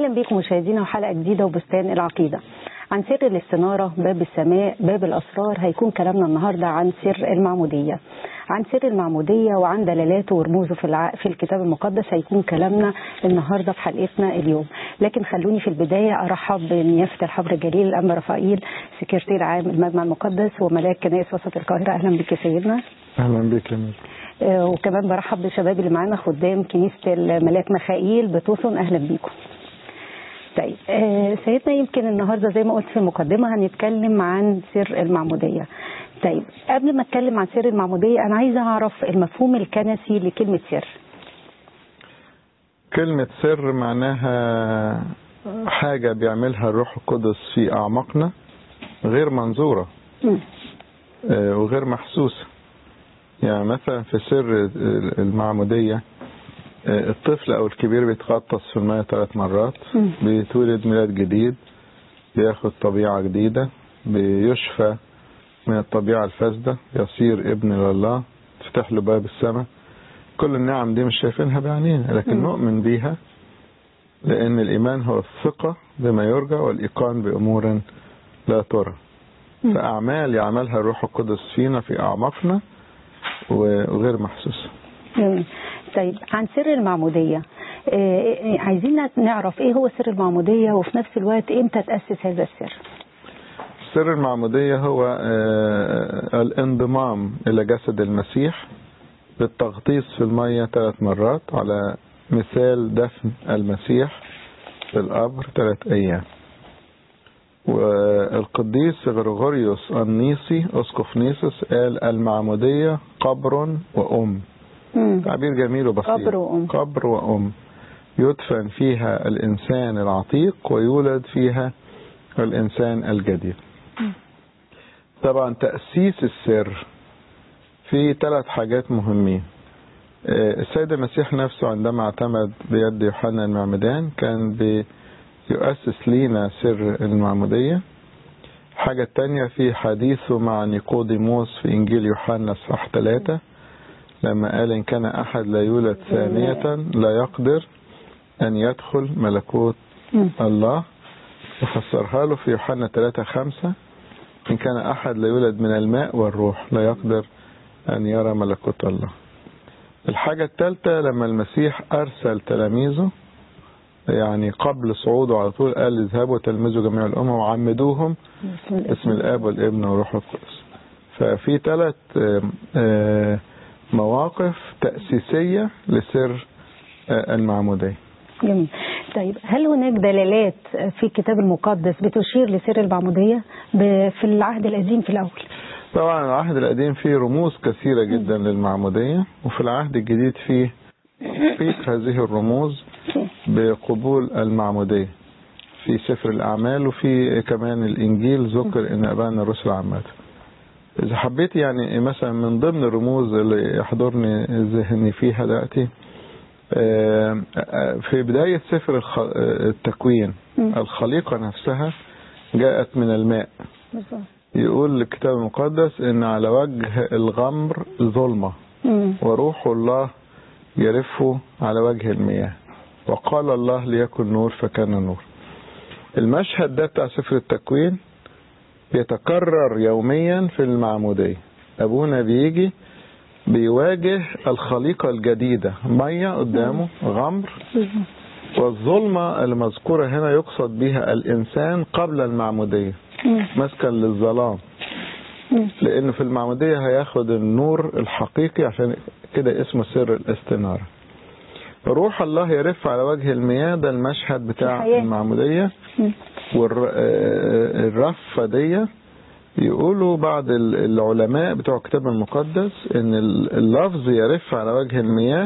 بكم مشاهدينا وحلقة جديدة وبستان العقيدة عن سر الاستنارة باب السماء باب الأسرار هيكون كلامنا النهاردة عن سر المعمودية عن سر المعمودية وعن دلالاته ورموزه في, الع... في الكتاب المقدس هيكون كلامنا النهاردة في حلقتنا اليوم لكن خلوني في البداية أرحب بنيافة الحبر الجليل الأنبا رفائيل سكرتير عام المجمع المقدس وملاك كنائس وسط القاهرة أهلا بك يا سيدنا اهلا بك يا مير آه، وكمان برحب بالشباب اللي معانا خدام كنيسة الملاك مخائيل بتوسن أهلا بيكم طيب آه، سيدنا يمكن النهارده زي ما قلت في المقدمه هنتكلم عن سر المعموديه. طيب قبل ما اتكلم عن سر المعموديه انا عايزه اعرف المفهوم الكنسي لكلمه سر. كلمة سر معناها حاجة بيعملها الروح القدس في أعماقنا غير منظورة مم. آه، وغير محسوسة يعني مثلا في سر المعمودية آه، الطفل أو الكبير بيتغطس في الماء ثلاث مرات مم. بيتولد ميلاد جديد بياخد طبيعة جديدة بيشفى من الطبيعة الفاسدة يصير ابن لله تفتح له باب السماء كل النعم دي مش شايفينها بعينينا لكن مم. نؤمن بيها لأن الإيمان هو الثقة بما يرجى والإيقان بأمور لا ترى مم. فأعمال يعملها الروح القدس فينا في أعماقنا وغير محسوسة جميل. طيب عن سر المعموديه آه، عايزين نعرف ايه هو سر المعموديه وفي نفس الوقت امتى تاسس هذا السر؟ سر المعمودية هو آه، الانضمام إلى جسد المسيح بالتغطيس في المية ثلاث مرات على مثال دفن المسيح في القبر ثلاث أيام والقديس غرغوريوس النيسي أسقف نيسوس قال المعمودية قبر وأم مم. تعبير جميل وبسيط قبر وأم. قبر وأم يدفن فيها الإنسان العتيق ويولد فيها الإنسان الجديد طبعا تأسيس السر في ثلاث حاجات مهمين آه، السيد المسيح نفسه عندما اعتمد بيد يوحنا المعمدان كان بيؤسس لينا سر المعمودية الحاجة التانية في حديثه مع نيقوديموس في إنجيل يوحنا صح ثلاثة لما قال إن كان أحد لا يولد ثانية لا يقدر أن يدخل ملكوت مم. الله وفسرها له في يوحنا 3 5 إن كان أحد لا يولد من الماء والروح لا يقدر أن يرى ملكوت الله الحاجة الثالثة لما المسيح أرسل تلاميذه يعني قبل صعوده على طول قال اذهبوا تلمذوا جميع الأمم وعمدوهم بسم الله. باسم الآب والابن والروح القدس ففي ثلاث آم، آه، مواقف تأسيسية لسر آه، المعمودية جميل طيب هل هناك دلالات في الكتاب المقدس بتشير لسر المعمودية ب- في العهد القديم في الأول طبعا العهد القديم فيه رموز كثيرة جدا للمعمودية وفي العهد الجديد فيه تحقيق هذه الرموز بقبول المعمودية في سفر الأعمال وفي كمان الإنجيل ذكر إن أبانا الرسل عامته إذا حبيت يعني مثلا من ضمن الرموز اللي يحضرني ذهني فيها دلوقتي آه، آه، في بداية سفر الخ- آه، التكوين مم. الخليقة نفسها جاءت من الماء بالظبط. يقول الكتاب المقدس ان على وجه الغمر ظلمة مم. وروح الله يرف على وجه المياه وقال الله ليكن نور فكان نور المشهد ده بتاع سفر التكوين بيتكرر يوميا في المعمودية ابونا بيجي بيواجه الخليقة الجديدة مية قدامه غمر والظلمة المذكورة هنا يقصد بها الإنسان قبل المعمودية مم. مسكن للظلام مم. لانه في المعموديه هياخد النور الحقيقي عشان كده اسمه سر الاستناره روح الله يرف على وجه المياه ده المشهد بتاع الحياة. المعموديه مم. والرفه دي يقولوا بعض ال- العلماء بتوع الكتاب المقدس ان ال- اللفظ يرف على وجه المياه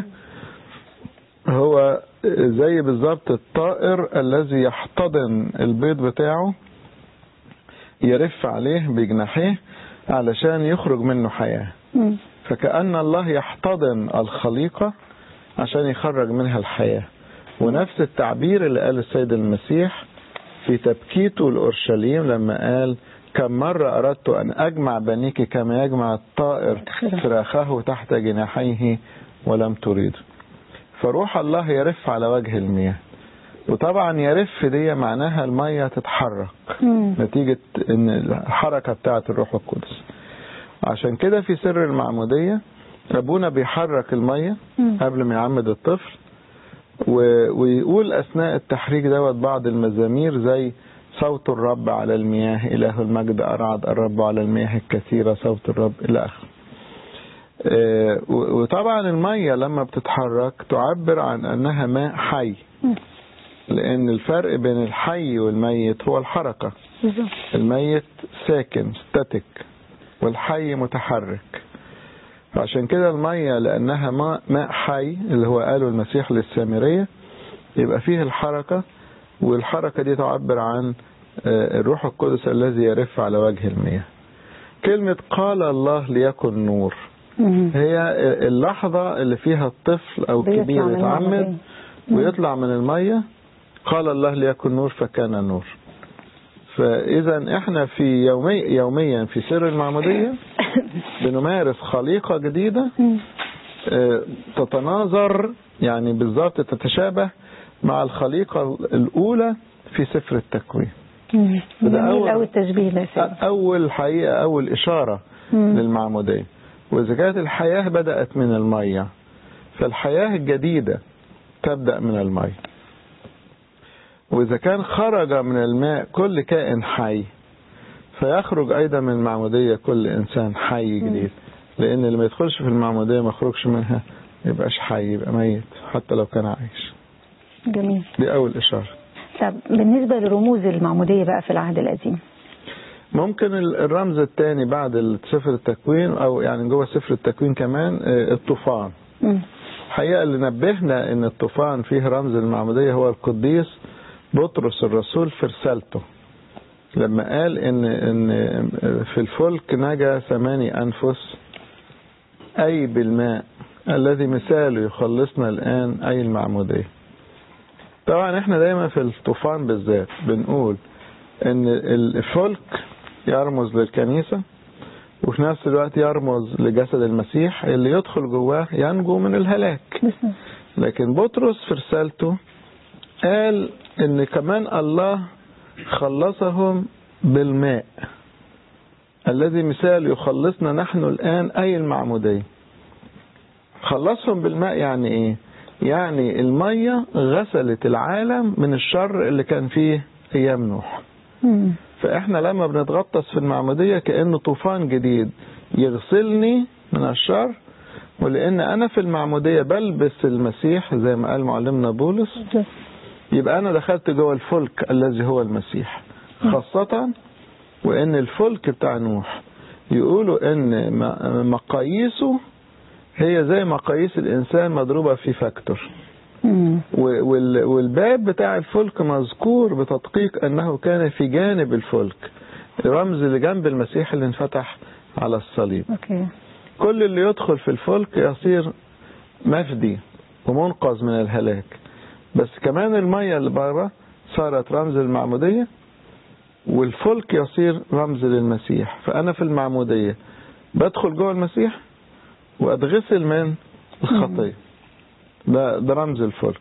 هو زي بالظبط الطائر الذي يحتضن البيض بتاعه يرف عليه بجناحيه علشان يخرج منه حياة مم. فكأن الله يحتضن الخليقة عشان يخرج منها الحياة ونفس التعبير اللي قال السيد المسيح في تبكيته لأورشليم لما قال كم مرة أردت أن أجمع بنيك كما يجمع الطائر فراخه تحت جناحيه ولم تريد فروح الله يرف على وجه المياه وطبعا يرف دي معناها المية تتحرك مم. نتيجة ان الحركة بتاعة الروح القدس عشان كده في سر المعمودية ابونا بيحرك المية مم. قبل ما يعمد الطفل و- ويقول اثناء التحريك دوت بعض المزامير زي صوت الرب على المياه اله المجد ارعد الرب على المياه الكثيرة صوت الرب الى اخره آه، و- وطبعا المية لما بتتحرك تعبر عن انها ماء حي مم. لان الفرق بين الحي والميت هو الحركة بالظبط الميت ساكن ستاتيك والحي متحرك فعشان كده المية لأنها ماء, ماء حي اللي هو قاله المسيح للسامرية يبقى فيه الحركة والحركة دي تعبر عن آه، الروح القدس الذي يرف على وجه المياه كلمة قال الله ليكن نور مم. هي اللحظة اللي فيها الطفل أو بيطلع الكبير من يتعمد المعمودية. ويطلع من المية قال الله ليكن نور فكان نور فإذا احنا في يومي يوميا في سر المعمودية بنمارس خليقة جديدة مم. آه، تتناظر يعني بالظبط تتشابه مع الخليقة الأولى في سفر التكوين مم. فده جميل أول- قوي التشبيه ده يا سيدي. أول حقيقة أول إشارة مم. للمعمودية وإذا كانت الحياة بدأت من المية فالحياة الجديدة تبدأ من المية وإذا كان خرج من الماء كل كائن حي فيخرج أيضا من المعمودية كل إنسان حي جديد لأن اللي ما يدخلش في المعمودية ما يخرجش منها يبقاش حي يبقى ميت حتى لو كان عايش جميل دي أول إشارة طب بالنسبة لرموز المعمودية بقى في العهد القديم ممكن ال- الرمز الثاني بعد سفر التكوين أو يعني جوه سفر التكوين كمان آه، الطوفان مم. الحقيقة اللي نبهنا ان الطوفان فيه رمز المعمودية هو القديس بطرس الرسول في رسالته لما قال ان ان في الفلك نجا ثماني انفس اي بالماء الذي مثاله يخلصنا الان اي المعمودية طبعا احنا دايما في الطوفان بالذات بنقول ان الفلك يرمز للكنيسة وفي نفس الوقت يرمز لجسد المسيح اللي يدخل جواه ينجو من الهلاك بسم لكن بطرس في رسالته قال ان كمان الله خلصهم بالماء الذي مثال يخلصنا نحن الآن أي المعمودية خلصهم بالماء يعني ايه يعني المية غسلت العالم من الشر اللي كان فيه ايام نوح مم. فاحنا لما بنتغطس في المعمودية كأنه طوفان جديد يغسلني من الشر ولان انا في المعمودية بلبس المسيح زي ما قال معلمنا بولس يبقى انا دخلت جوه الفلك الذي هو المسيح خاصة وان الفلك بتاع نوح يقولوا ان م- مقاييسه هي زي مقاييس الانسان مضروبة في فاكتور مم. و- وال- والباب بتاع الفلك مذكور بتدقيق انه كان في جانب الفلك رمز لجنب المسيح اللي انفتح على الصليب اوكي كل اللي يدخل في الفلك يصير مفدي ومنقذ من الهلاك بس كمان المية اللي بره صارت رمز المعمودية والفلك يصير رمز للمسيح فأنا في المعمودية بدخل جوه المسيح وأتغسل من الخطية ده, ده رمز الفلك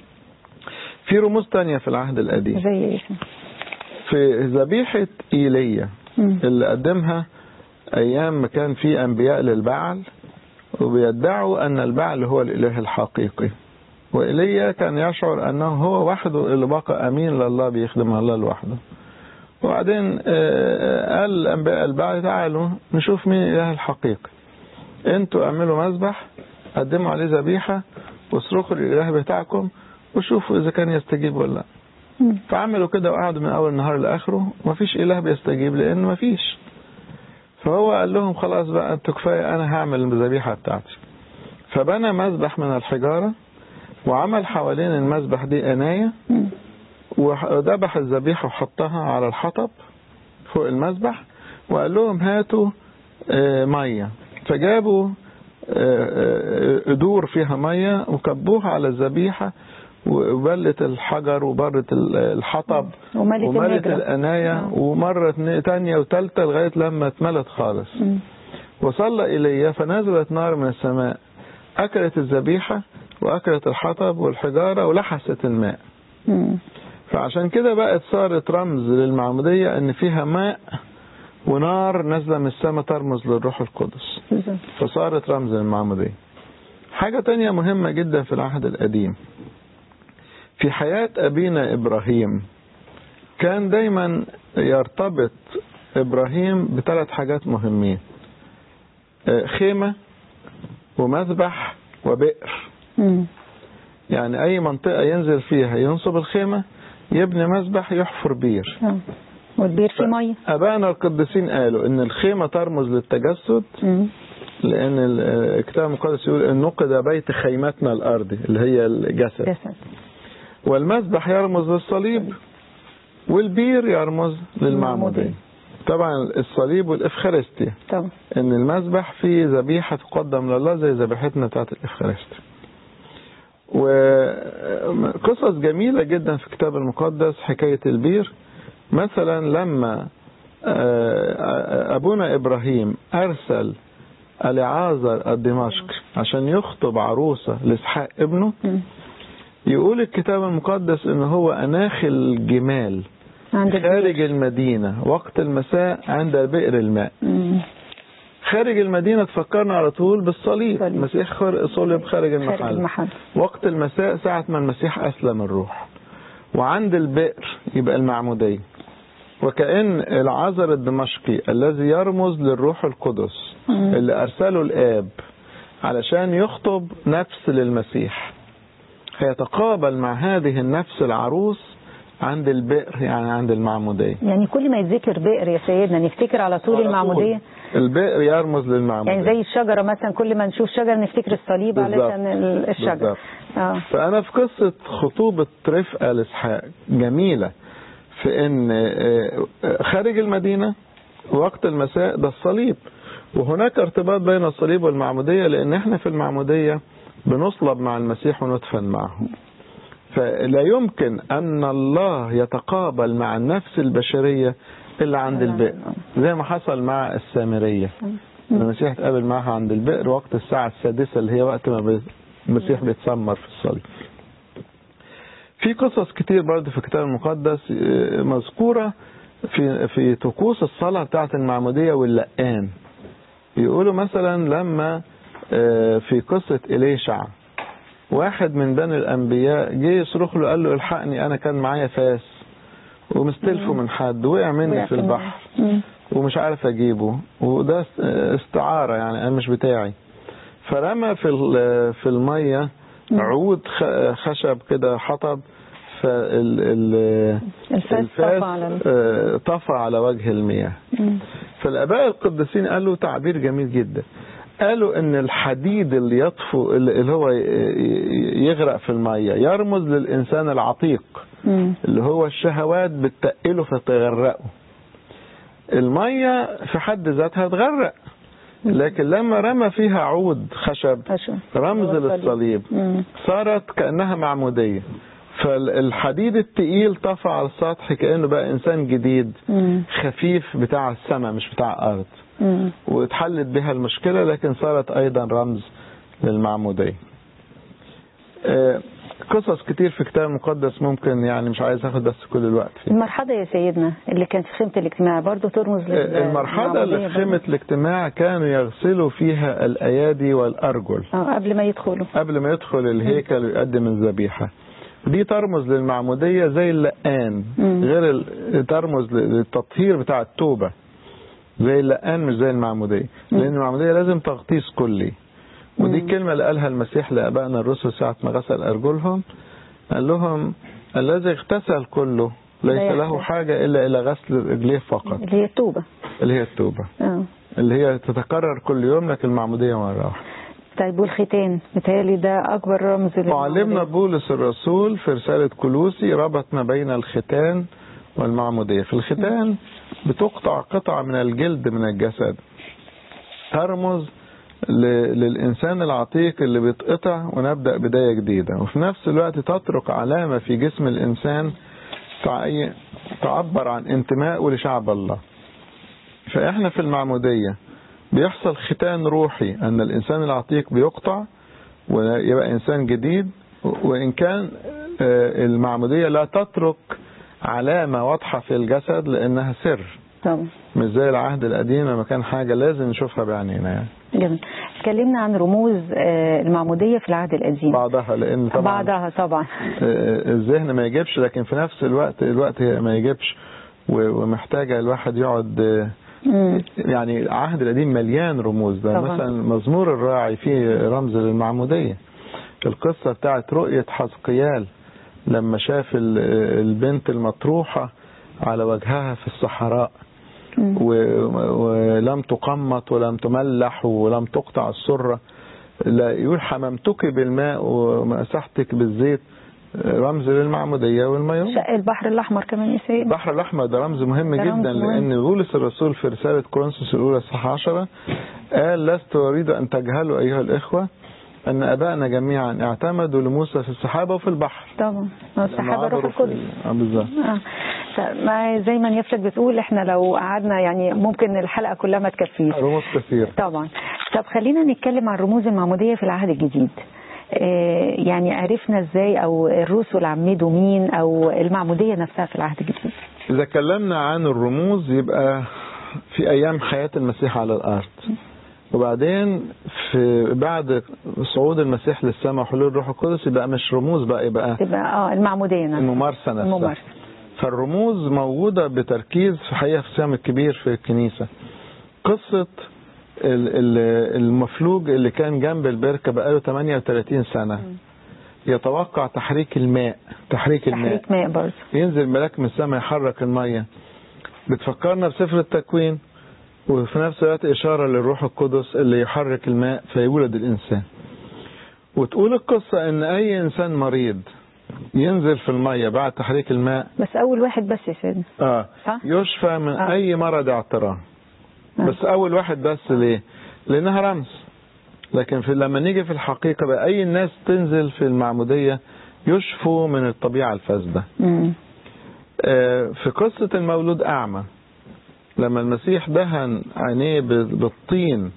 في رموز تانية في العهد القديم زي ايه في ذبيحة إيليا مم. اللي قدمها أيام ما كان في أنبياء للبعل وبيدعوا أن البعل هو الإله الحقيقي وإيليا كان يشعر أنه هو وحده اللي بقى أمين لله بيخدم الله لوحده وبعدين آه، قال الأنبياء البعل تعالوا نشوف مين الإله الحقيقي انتوا اعملوا مذبح قدموا عليه ذبيحة واصرخوا للإله بتاعكم وشوفوا إذا كان يستجيب ولا لا مم. فعملوا كده وقعدوا من أول النهار لآخره ومفيش إله بيستجيب لأن مفيش فهو قال لهم خلاص بقى انتوا كفاية أنا هعمل الذبيحة بتاعتي فبنى مذبح من الحجارة وعمل حوالين المذبح دي أناية مم. وذبح الذبيحة وحطها على الحطب فوق المذبح وقال لهم هاتوا آه، مية فجابوا آه، آه، قدور فيها مية وكبوها على الذبيحة وبلت الحجر وبرت ال- الحطب وملت وملت النجرة. الأناية آه. ومرة اتنين- تانية وتالتة لغاية لما اتملت خالص مم. وصلى إلي فنزلت نار من السماء أكلت الذبيحة وأكلت الحطب والحجارة ولحست الماء مم. فعشان كده بقت صارت رمز للمعمودية ان فيها ماء ونار نازلة من السماء ترمز للروح القدس بالظبط. فصارت رمز للمعمودية حاجة تانية مهمة جدا في العهد القديم في حياة أبينا إبراهيم كان دايما يرتبط إبراهيم بثلاث حاجات مهمين آه، خيمة ومذبح وبئر مم. يعني أي منطقة ينزل فيها ينصب الخيمة يبني مذبح يحفر بير آه. والبير فيه ميه أبانا القديسين قالوا إن الخيمة ترمز للتجسد مم. لأن ال- الكتاب المقدس يقول إن نقد بيت خيمتنا الأرضي اللي هي الجسد جسد والمذبح يرمز للصليب والبير يرمز للمعمودية طبعا الصليب والإفخارستيا طبعا إن المذبح فيه ذبيحة تقدم لله زي ذبيحتنا بتاعت الإفخارستيا وقصص جميلة جدا في الكتاب المقدس حكاية البير مثلا لما آه، أبونا إبراهيم أرسل العازر الدمشق عشان يخطب عروسة لإسحاق ابنه مم. يقول الكتاب المقدس ان هو اناخ الجمال عند البير خارج المدينة وقت المساء عند بئر الماء مم. خارج المدينة تفكرنا على طول بالصليب صليب. المسيح خر- صلب خارج خارج المحل المحل وقت المساء ساعة ما المسيح أسلم الروح وعند البئر يبقى المعمودية وكأن العذر الدمشقي الذي يرمز للروح القدس مم. اللي أرسله الآب علشان يخطب نفس للمسيح هيتقابل مع هذه النفس العروس عند البئر يعني عند المعمودية يعني كل ما يتذكر بئر يا سيدنا نفتكر على طول على المعمودية البئر يرمز للمعمودية يعني زي الشجرة مثلا كل ما نشوف شجرة نفتكر الصليب بالظبط. علشان ال- الشجرة بالظبط. اه فأنا في قصة خطوبة رفقة لإسحاق جميلة في إن آه، آه، خارج المدينة وقت المساء ده الصليب وهناك ارتباط بين الصليب والمعمودية لأن احنا في المعمودية بنصلب مع المسيح وندفن معه فلا يمكن أن الله يتقابل مع النفس البشرية إلا عند البئر زي ما حصل مع السامرية المسيح اتقابل معها عند البئر وقت الساعة السادسة اللي هي وقت ما بي- المسيح بيتسمر في الصليب في قصص كتير برضه في الكتاب المقدس آه، مذكورة في في طقوس الصلاة بتاعة المعمودية واللقان يقولوا مثلا لما آه، في قصة إليشع واحد من بني الأنبياء جه يصرخ له قال له الحقني أنا كان معايا فاس ومستلفه من حد وقع مني وقع في في البحر مم. ومش عارف اجيبه وده است- استعارة يعني انا مش بتاعي فرمى في ال- في المية عود خ- خشب كده حطب فال الفاس طفى على ال- آه، طفى على وجه المياه مم. فالاباء القديسين قالوا تعبير جميل جدا قالوا ان الحديد اللي يطفو اللي هو ي- ي- يغرق في المية يرمز للانسان العتيق مم. اللي هو الشهوات بتقله فتغرقه المية في حد ذاتها تغرق لكن لما رمى فيها عود خشب خشب. رمز هو الصليب. للصليب مم. صارت كأنها معمودية فالحديد التقيل طفى على السطح كأنه بقى إنسان جديد مم. خفيف بتاع السماء مش بتاع أرض مم. واتحلت بها المشكلة لكن صارت أيضا رمز للمعمودية آه، قصص كتير في الكتاب المقدس ممكن يعني مش عايز اخد بس كل الوقت فيها المرحلة يا سيدنا اللي كانت في خيمة الاجتماع برضو ترمز لل- المرحلة اللي في للمعمودية خيمة الاجتماع كانوا يغسلوا فيها الأيادي والأرجل اه قبل ما يدخلوا قبل ما يدخل الهيكل ويقدم الذبيحة دي ترمز للمعمودية زي اللقان مم. غير ال- ترمز للتطهير بتاع التوبة زي اللقان مش زي المعمودية لأن المعمودية لازم تغطيس كلي ودي الكلمة اللي قالها المسيح لآبائنا الرسل ساعة ما غسل أرجلهم قال لهم الذي اغتسل كله لا ليس له يحتاج. حاجة إلا إلى غسل رجليه فقط اللي هي التوبة اللي هي التوبة اه اللي هي تتكرر كل يوم لكن المعمودية مرة واحدة طيب والختان بتهيألي ده أكبر رمز وعلمنا للمعمودية. بولس الرسول في رسالة كلوسي ربط ما بين الختان والمعمودية في الختان بتقطع قطعة من الجلد من الجسد ترمز ل- للإنسان العتيق اللي بيتقطع ونبدأ بداية جديدة وفي نفس الوقت تترك علامة في جسم الإنسان تعي- تعبر عن انتمائه لشعب الله فإحنا في المعمودية بيحصل ختان روحي أن الإنسان العتيق بيقطع ويبقى إنسان جديد وإن كان آه، المعمودية لا تترك علامة واضحة في الجسد لأنها سر طبعا مش زي العهد القديم لما كان حاجة لازم نشوفها بعينينا يعني جميل اتكلمنا عن رموز آه، المعمودية في العهد القديم بعضها لأن طبعا بعضها طبعا آه، الذهن ما يجيبش لكن في نفس الوقت الوقت ما يجيبش و- ومحتاجة الواحد يقعد آه، مم. يعني العهد القديم مليان رموز ده طبعا. مثلا مزمور الراعي فيه رمز للمعمودية القصة بتاعت رؤية حزقيال لما شاف ال- البنت المطروحة على وجهها في الصحراء مم. و- ولم تقمط ولم تملح ولم تقطع السرة لا يقول حممتك بالماء ومسحتك بالزيت رمز للمعمودية والمياه شق البحر الأحمر كمان يا سيد البحر الأحمر ده رمز مهم ده رمز جدا مهم. لأن بولس الرسول في رسالة كورنثوس الأولى الصحة عشرة قال لست أريد أن تجهلوا أيها الإخوة أن أبائنا جميعا اعتمدوا لموسى في السحابة وفي البحر طبعا هو السحابة الروح عبروا في- القدس آه بالظبط آه. ما زي ما نفسك بتقول احنا لو قعدنا يعني ممكن الحلقة كلها ما تكفيش رموز كثير طبعا طب خلينا نتكلم عن رموز المعمودية في العهد الجديد آه، يعني عرفنا ازاي او الرسل عمدوا مين او المعمودية نفسها في العهد الجديد إذا اتكلمنا عن الرموز يبقى في أيام حياة المسيح على الأرض وبعدين في بعد صعود المسيح للسماء وحلول الروح القدس يبقى مش رموز بقى يبقى تبقى اه المعمودية نفسها الممارسة نفسها الممارسة فالرموز موجودة بتركيز في حقيقة في الصيام الكبير في الكنيسة قصة ال- ال- المفلوج اللي كان جنب البركة بقاله 38 سنة يتوقع تحريك الماء تحريك الماء تحريك ماء برضه ينزل ملاك من السماء يحرك المية بتفكرنا بسفر التكوين وفي نفس الوقت إشارة للروح القدس اللي يحرك الماء فيولد الإنسان وتقول القصة إن أي إنسان مريض ينزل في المية بعد تحريك الماء بس اول واحد بس يا سيدنا آه صح؟ يشفى من آه. أي مرض اعتراض آه. بس أول واحد بس ليه؟ لأنها رمز لكن في لما نيجي في الحقيقة بقى أي الناس تنزل في المعمودية يشفوا من الطبيعة الفاسدة مم. آه، في قصة المولود أعمى لما المسيح دهن عينيه ب- بالطين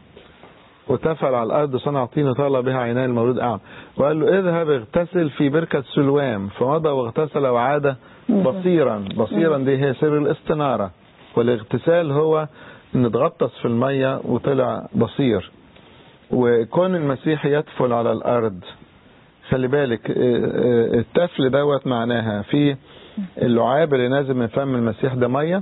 وتفل على الأرض صنع طين وطال بها عيني المولود أعمى وقال له اذهب اغتسل في بركة سلوام فمضى واغتسل وعاد بصيرا بصيرا دي هي سر الاستنارة والاغتسال هو ان اتغطس في المية وطلع بصير وكون المسيح يدفل على الأرض خلي بالك آه، آه، التفل دوت معناها في اللعاب اللي نازل من فم المسيح ده ميه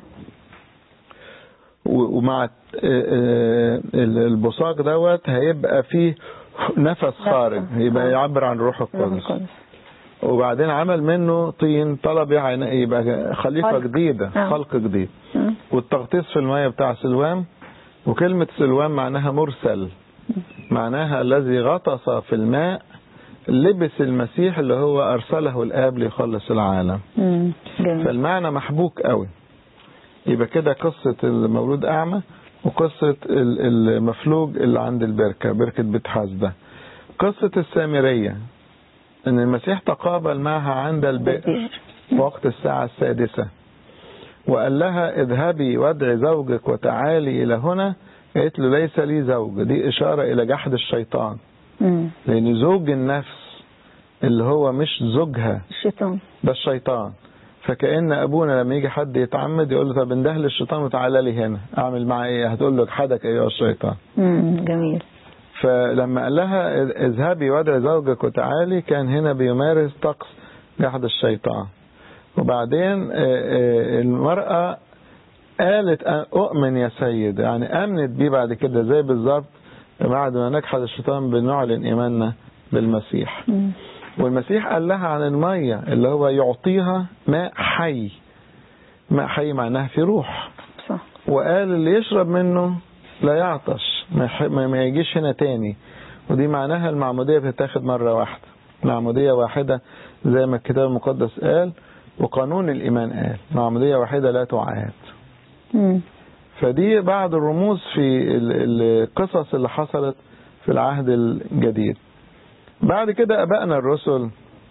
و- ومع آه، آه، البصاق دوت هيبقى فيه نفس خارج يبقى يعبر عن الروح الروح القدس القدس وبعدين عمل منه طين طلب يعني يبقى خليقة خلق. جديدة آه. خلق جديد مم. والتغطيس في المية بتاع سلوام وكلمة سلوام معناها مرسل معناها الذي غطس في الماء لبس المسيح اللي هو أرسله الآب ليخلص العالم مم. جميل فالمعنى محبوك قوي يبقى كده قصة المولود أعمى وقصة ال- المفلوج اللي عند البركة بركة بيت حزدة قصة السامرية ان المسيح تقابل معها عند البئر وقت الساعة السادسة وقال لها اذهبي وادعي زوجك وتعالي إلى هنا قالت له ليس لي زوج دي إشارة إلى جحد الشيطان مم. لأن زوج النفس اللي هو مش زوجها الشيطان ده الشيطان فكأن أبونا لما يجي حد يتعمد يقول له طب اندهل الشيطان وتعالى لي هنا أعمل معاه إيه هتقول له اجحدك أيها الشيطان مم. جميل فلما قال لها اذهبي وادعي زوجك وتعالي كان هنا بيمارس طقس جحد الشيطان وبعدين آه، آه، المرأة قالت أ- أؤمن يا سيد يعني أمنت بيه بعد كده زي بالظبط بعد ما نجحد الشيطان بنعلن إيماننا بالمسيح مم. والمسيح قال لها عن المية اللي هو يعطيها ماء حي ماء حي معناها في روح صح وقال اللي يشرب منه لا يعطش ما يح- ما ما يجيش هنا تاني ودي معناها المعمودية بتتاخد مرة واحدة معمودية واحدة زي ما الكتاب المقدس قال وقانون الإيمان قال معمودية واحدة لا تعاد مم. فدي بعض الرموز في ال- القصص اللي حصلت في العهد الجديد بعد كده أبائنا الرسل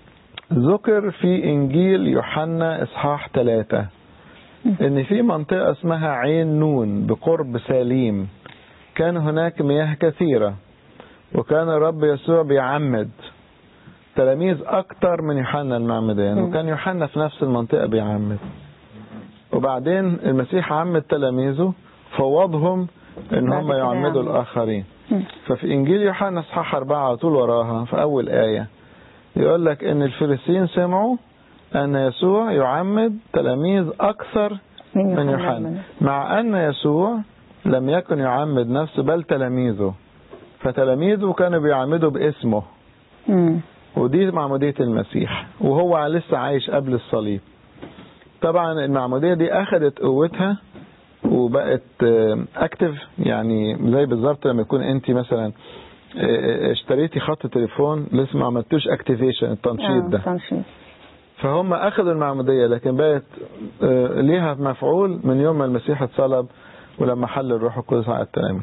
ذكر في إنجيل يوحنا إصحاح ثلاثة إن في منطقة اسمها عين نون بقرب ساليم كان هناك مياه كثيرة وكان الرب يسوع بيعمد تلاميذ اكتر من يوحنا المعمدان مم. وكان يوحنا في نفس المنطقة بيعمد وبعدين المسيح عمد تلاميذه فوضهم ان بعد هم كده يعمدوا يعمد. الاخرين مم. ففي انجيل يوحنا اصحاح اربعة على طول وراها في اول آية يقول لك ان الفريسيين سمعوا ان يسوع يعمد تلاميذ اكثر من من يوحنا يوحنا المعمدان. مع أن يسوع لم يكن يعمد نفسه بل تلاميذه فتلاميذه كانوا بيعمدوا باسمه مم. ودي معمودية المسيح وهو لسه عايش قبل الصليب طبعا المعمودية دي أخذت قوتها وبقت اكتف يعني زي بالظبط لما يكون انت مثلا آه، اشتريتي خط تليفون لسه ما عملتوش اكتيفيشن التنشيط آه، ده تنشيط فهم اخذوا المعموديه لكن بقت آه، ليها مفعول من يوم ما المسيح اتصلب ولما حل الروح القدس على التلاميذ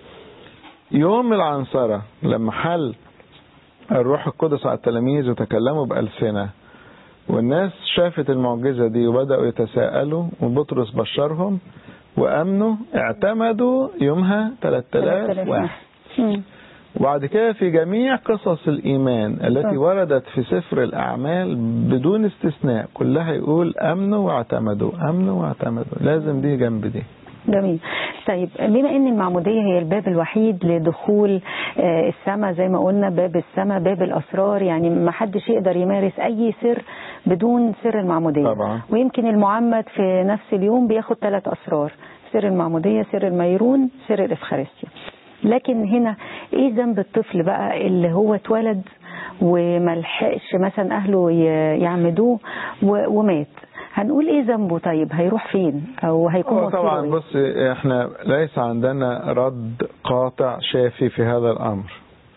يوم العنصرة لما حل الروح القدس على التلاميذ وتكلموا بألسنة والناس شافت المعجزة دي وبدأوا يتساءلوا وبطرس بشرهم وأمنوا اعتمدوا يومها 3000 واحد مم. وبعد كده في جميع قصص الإيمان التي آه. وردت في سفر الأعمال بدون استثناء كلها يقول أمنوا واعتمدوا أمنوا واعتمدوا لازم دي جنب دي جميل طيب بما ان المعموديه هي الباب الوحيد لدخول آه، السماء زي ما قلنا باب السماء باب الاسرار يعني ما حدش يقدر يمارس اي سر بدون سر المعموديه طبعا. ويمكن المعمد في نفس اليوم بياخد ثلاث اسرار سر المعموديه سر الميرون سر الافخارستيا لكن هنا ايه ذنب الطفل بقى اللي هو اتولد وما لحقش مثلا اهله ي- يعمدوه و- ومات هنقول ايه ذنبه طيب هيروح فين او هيكون هو مصيره طبعا إيه؟ بص احنا ليس عندنا رد قاطع شافي في هذا الامر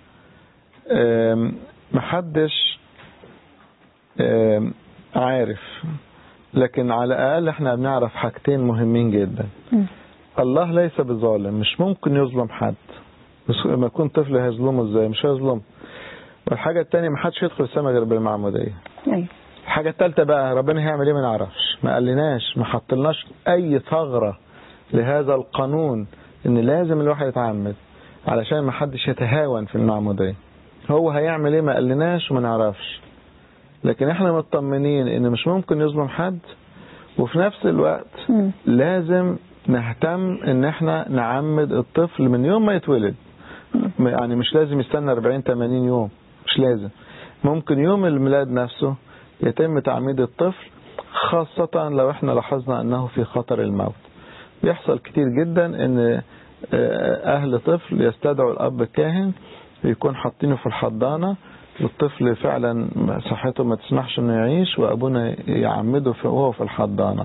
أم، محدش أم، عارف لكن على الاقل احنا بنعرف حاجتين مهمين جدا مم. الله ليس بظالم مش ممكن يظلم حد بس لما يكون طفل هيظلمه ازاي مش هيظلمه والحاجة التانية محدش يدخل السماء غير بالمعمودية ايوه الحاجة التالتة بقى ربنا هيعمل ايه ما نعرفش ما قالناش ما حطلناش اي ثغرة لهذا القانون ان لازم الواحد يتعمد علشان ما حدش يتهاون في المعمودية هو هيعمل ايه ما قالناش وما نعرفش لكن احنا مطمنين ان مش ممكن يظلم حد وفي نفس الوقت مم. لازم نهتم ان احنا نعمد الطفل من يوم ما يتولد يعني مش لازم يستنى 40 80 يوم مش لازم ممكن يوم الميلاد نفسه يتم تعميد الطفل خاصة لو احنا لاحظنا انه في خطر الموت بيحصل كتير جدا ان آه، اهل طفل يستدعوا الاب الكاهن ويكون حاطينه في الحضانة والطفل فعلا صحته ما تسمحش انه يعيش وابونا يعمده في- وهو في الحضانة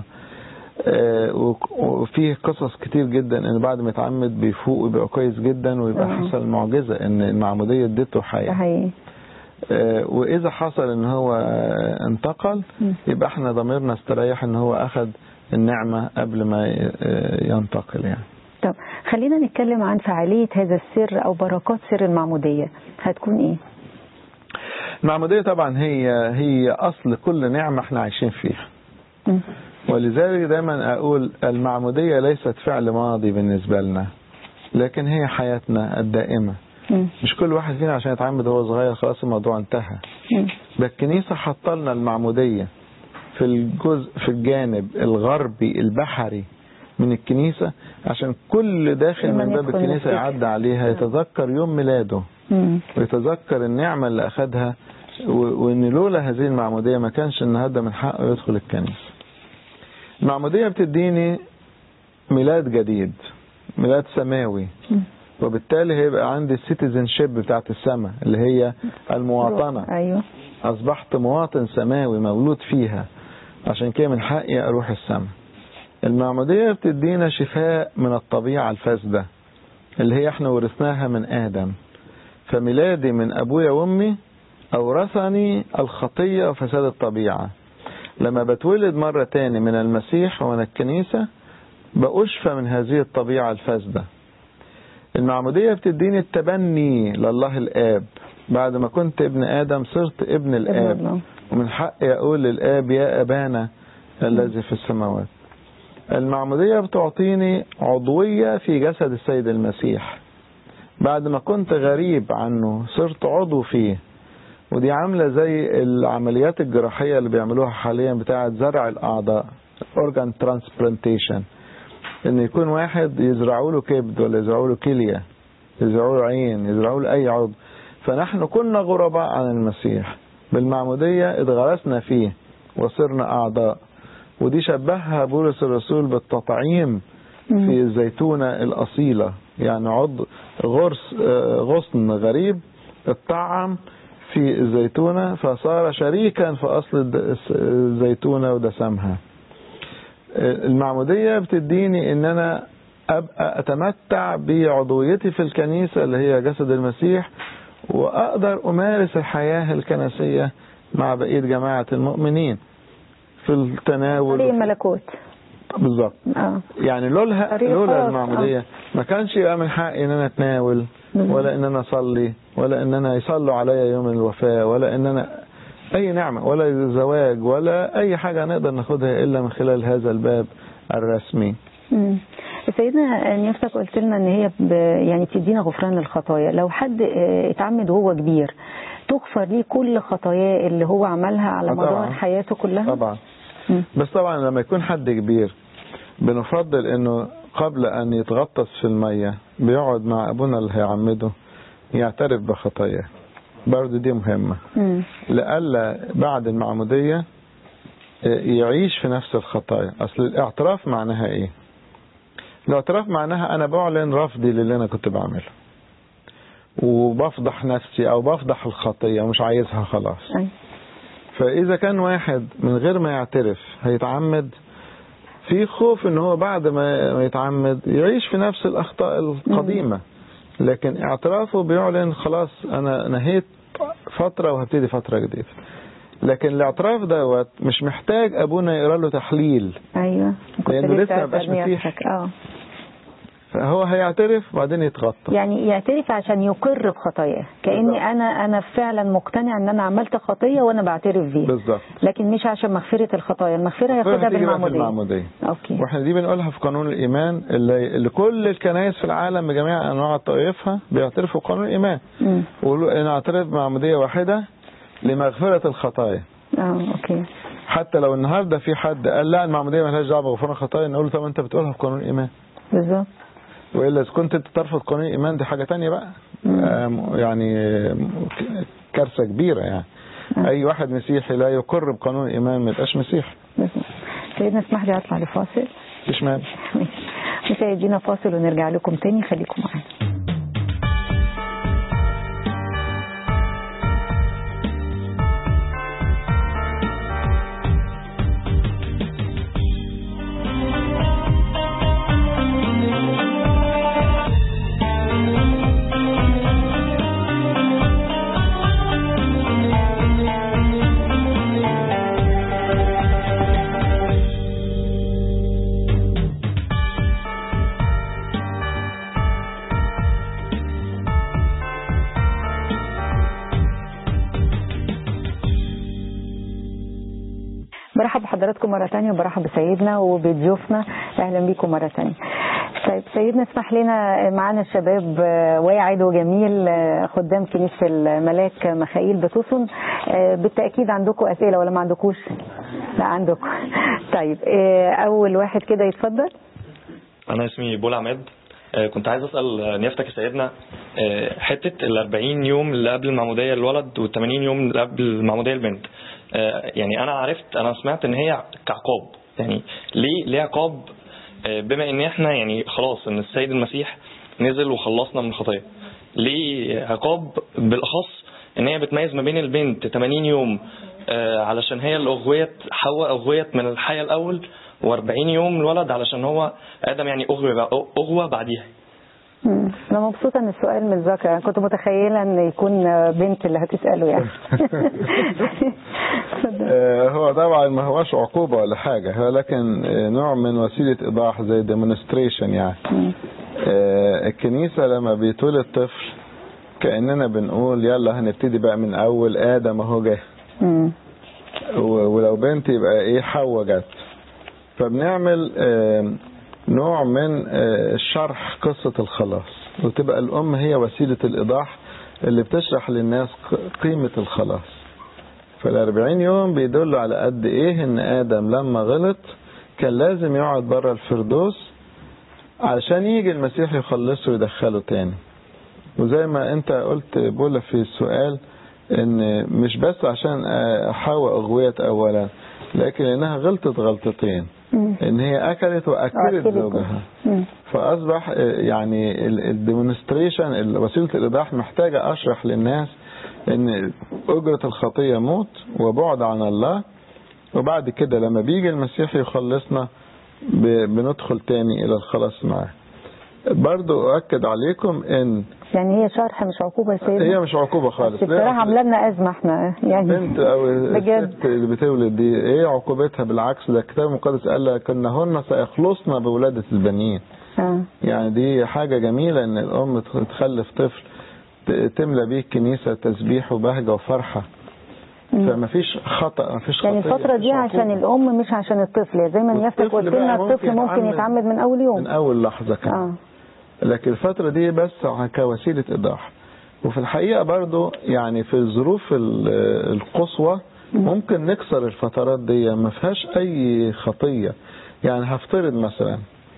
آه، وك- وفيه قصص كتير جدا ان بعد ما يتعمد بيفوق ويبقى كويس جدا ويبقى آه. حصل معجزة ان المعمودية اديته ده حياة حقيقي آه، واذا حصل ان هو آه، انتقل مم. يبقى احنا ضميرنا استريح ان هو اخذ النعمة قبل ما ي- آه، ينتقل يعني طب خلينا نتكلم عن فعالية هذا السر أو بركات سر المعمودية هتكون إيه؟ المعمودية طبعا هي هي اصل كل نعمة احنا عايشين فيها مم. ولذلك دايما اقول المعمودية ليست فعل ماضي بالنسبة لنا لكن هي حياتنا الدائمة مم. مش كل واحد فينا عشان يتعمد وهو صغير خلاص الموضوع انتهى مم. ده الكنيسة حط لنا المعمودية في الجزء في الجانب الغربي البحري من الكنيسة عشان كل داخل لما من باب ندخل الكنيسة نفتكر. يعدي عليها يتذكر يوم ميلاده مم. ويتذكر النعمة اللي أخدها و- وإن لولا هذه المعمودية ما كانش النهارده من حقه يدخل الكنيسة. المعمودية بتديني ميلاد جديد ميلاد سماوي مم. وبالتالي هيبقى عندي السيتيزن شيب بتاعت السماء اللي هي المواطنة أيوه أصبحت مواطن سماوي مولود فيها عشان كده من حقي أروح السماء المعمودية بتدينا شفاء من الطبيعة الفاسدة اللي هي احنا ورثناها من آدم فميلادي من أبويا وأمي أورثني الخطية وفساد الطبيعة لما بتولد مرة تاني من المسيح ومن الكنيسة بأشفى من هذه الطبيعة الفاسدة المعمودية بتديني التبني لله الآب بعد ما كنت ابن آدم صرت ابن الآب الله. ومن حقي أقول للآب يا أبانا الذي في السماوات المعمودية بتعطيني عضوية في جسد السيد المسيح بعد ما كنت غريب عنه صرت عضو فيه ودي عاملة زي العمليات الجراحية اللي بيعملوها حاليا بتاعة زرع الأعضاء organ transplantation ان يكون واحد يزرعوا له كبد ولا يزرعوا له كلية يزرعوا له عين يزرعوا له أي عضو فنحن كنا غرباء عن المسيح بالمعمودية اتغرسنا فيه وصرنا أعضاء ودي شبهها بولس الرسول بالتطعيم في الزيتونة الأصيلة يعني عضو غرس غصن غريب اتطعم في الزيتونة فصار شريكا في أصل الزيتونة ودسمها المعمودية بتديني ان انا ابقى اتمتع بعضويتي في الكنيسة اللي هي جسد المسيح واقدر امارس الحياة الكنسية مع بقية جماعة المؤمنين في التناول طريق الملكوت بالظبط اه يعني لولا طريق لولا خاص، المعمودية ما كانش يبقى من حقي ان انا اتناول ولا ان انا اصلي ولا ان انا يصلوا عليا يوم الوفاة ولا ان انا اي نعمة ولا زواج ولا اي حاجة نقدر ناخدها الا من خلال هذا الباب الرسمي مم. سيدنا نفسك قلت لنا ان هي ب... يعني بتدينا غفران للخطايا لو حد اه، اتعمد وهو كبير تغفر ليه كل خطاياه اللي هو عملها على آه مدار طبعا. حياته كلها طبعا مم. بس طبعا لما يكون حد كبير بنفضل انه قبل ان يتغطس في المية بيقعد مع ابونا اللي هيعمده يعترف بخطاياه برضه دي مهمة مم. لألا بعد المعمودية يعيش في نفس الخطايا أصل الاعتراف معناها إيه الاعتراف معناها أنا بعلن رفضي للي أنا كنت بعمله وبفضح نفسي أو بفضح الخطية ومش عايزها خلاص أي. فإذا كان واحد من غير ما يعترف هيتعمد في خوف ان هو بعد ما ما يتعمد يعيش في نفس الأخطاء القديمة لكن اعترافه بيعلن خلاص أنا نهيت فترة وهبتدي فترة جديدة لكن الاعتراف دوت مش محتاج أبونا يقرأ له تحليل ايوه كنت لأنه لسه ما أسأل بقاش مسيحي. نفسك. اه فهو هيعترف وبعدين يتغطى يعني يعترف عشان يقر بخطاياه كاني بالظبط. انا انا فعلا مقتنع ان انا عملت خطيه وانا بعترف بيها بالظبط لكن مش عشان مغفره الخطايا المغفره هياخدها هتيجي بقى في بالمعموديه المعمودية اوكي واحنا دي بنقولها في قانون الإيمان اللي, اللي كل الكنائس في العالم بجميع أنواع طائفها بيعترفوا بقانون الإيمان مم. ويقولوا أنا أعترف بمعمودية واحدة لمغفرة الخطايا اه اوكي حتى لو النهارده في حد قال لا المعمودية مالهاش دعوة بغفران الخطايا نقول له طب أنت بتقولها في قانون الإيمان بالظبط وإلا إذا كنت أنت ترفض قانون الإيمان دي حاجة تانية بقى مم. آم، يعني آم، كارثة كبيرة يعني آه. أي واحد مسيحي لا يقر بقانون الإيمان ما يبقاش مسيحي بالظبط سيدنا اسمح لي اطلع لفاصل مفيش مانع ماشي مشاهدينا فاصل ونرجع لكم تاني خليكم معانا برحب بحضراتكم مرة تانية وبرحب بسيدنا وبضيوفنا أهلا بيكم مرة تانية طيب سيدنا اسمح لنا معانا الشباب آه، واعد وجميل آه، خدام كنيسة الملاك مخائيل بتوسن آه، بالتأكيد عندكم أسئلة ولا ما عندكوش لا عندكم طيب آه، أول واحد كده يتفضل انا اسمي بولا عماد آه، كنت عايز اسال آه، نيافتك يا سيدنا آه، حته ال 40 يوم اللي قبل المعموديه للولد وال 80 يوم اللي قبل المعموديه للبنت آه، يعني انا عرفت انا سمعت ان هي كعقاب يعني ليه ليه عقاب آه، بما ان احنا يعني خلاص ان السيد المسيح نزل وخلصنا من الخطيه ليه عقاب بالاخص ان هي بتميز ما بين البنت 80 يوم آه، علشان هي اللي اغويت حواء اغويت من الحياه الاول و40 يوم الولد علشان هو ادم يعني اغوى اغوى بعديها مم. أنا مبسوطة إن السؤال متذكر أنا كنت متخيلة إن يكون آه، بنت اللي هتسأله يعني اتفضل. آه، هو طبعا ما هوش عقوبة ولا حاجة لكن آه، نوع من وسيلة إيضاح زي demonstration يعني مم. آه، الكنيسة لما بيتولد طفل كأننا بنقول يلا هنبتدي بقى من أول آدم أهو جه مم. و- ولو بنت يبقى إيه حواء جت فبنعمل آه، نوع من آه، شرح قصة الخلاص وتبقى الأم هي وسيلة الإيضاح اللي بتشرح للناس ق- قيمة الخلاص فالأربعين يوم بيدلوا على قد إيه إن آدم لما غلط كان لازم يقعد بره الفردوس علشان يجي المسيح يخلصه ويدخله تاني وزي ما انت قلت بولا في السؤال ان مش بس عشان آه، حواء اغويت اولا لكن انها غلطت غلطتين مم. ان هي اكلت واكلت وأكلت. زوجها مم. فاصبح آه، يعني الديمونستريشن وسيله الايضاح محتاجه اشرح للناس ان اجره الخطيه موت وبعد عن الله وبعد كده لما بيجي المسيح يخلصنا ب- بندخل تاني الى الخلاص معاه برضو اؤكد عليكم ان يعني هي شرح مش عقوبة يا سيدنا هي مش عقوبه خالص بس بصراحة عاملة لنا أزمة احنا يعني انت او بجد. الست اللي بتولد دي ايه عقوبتها بالعكس ده الكتاب المقدس قال لك انهن سيخلصن بولادة البنين آه. يعني دي حاجة جميلة ان الام تخلف طفل ت- تملى بيه الكنيسة تسبيح وبهجة وفرحة مم. فمفيش خطأ مفيش خطية يعني الفترة دي مفيش عشان عقوبة. الأم مش عشان الطفل زي ما نيافتك والطفل قلت بقى لنا ممكن الطفل ممكن يتعمد يتعمد من أول من يوم اول لحظة كمان اه لكن الفترة دي بس كوسيلة إيضاح وفي الحقيقة برضو يعني في الظروف ال- القصوى ممكن نكسر الفترات دي ما فيهاش أي خطية يعني هفترض مثلا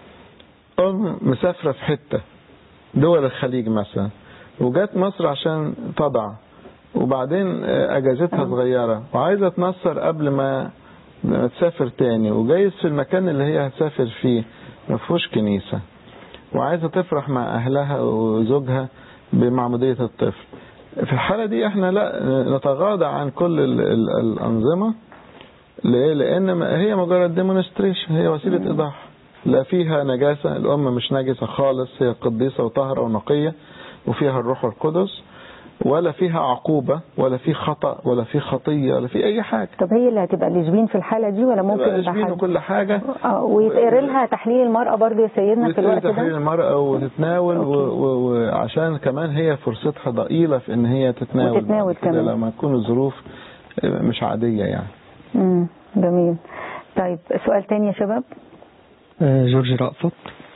أم مسافرة في حتة دول الخليج مثلا وجات مصر عشان تضع وبعدين أجازتها آه. صغيرة وعايزة تنصر قبل ما ما تسافر تاني وجايز في المكان اللي هي هتسافر فيه ما فيهوش كنيسة وعايزة تفرح مع أهلها وزوجها بمعمودية الطفل في الحالة دي احنا لا نتغاضى عن كل ال ال الأنظمة ليه؟ لأن ما- هي مجرد ديمونستريشن هي وسيلة إيضاح لا فيها نجاسة الأم مش نجسة خالص هي قديسة وطاهرة ونقية وفيها الروح القدس ولا فيها عقوبة ولا في خطأ ولا في خطية ولا في أي حاجة طب هي اللي هتبقى الإشبين في الحالة دي ولا ممكن تبقى يبقى إشبين حد وكل حاجة اه ويتقري لها تحليل المرأة برضه يا سيدنا في الوقت تحرير ده المرأة وتتناول أوكي. و- و- وعشان كمان هي فرصتها ضئيلة في ان هي تتناول وتتناول بعد كده كمان. لما تكون الظروف مش عادية يعني امم جميل طيب سؤال تاني يا شباب آه، جورج رأفت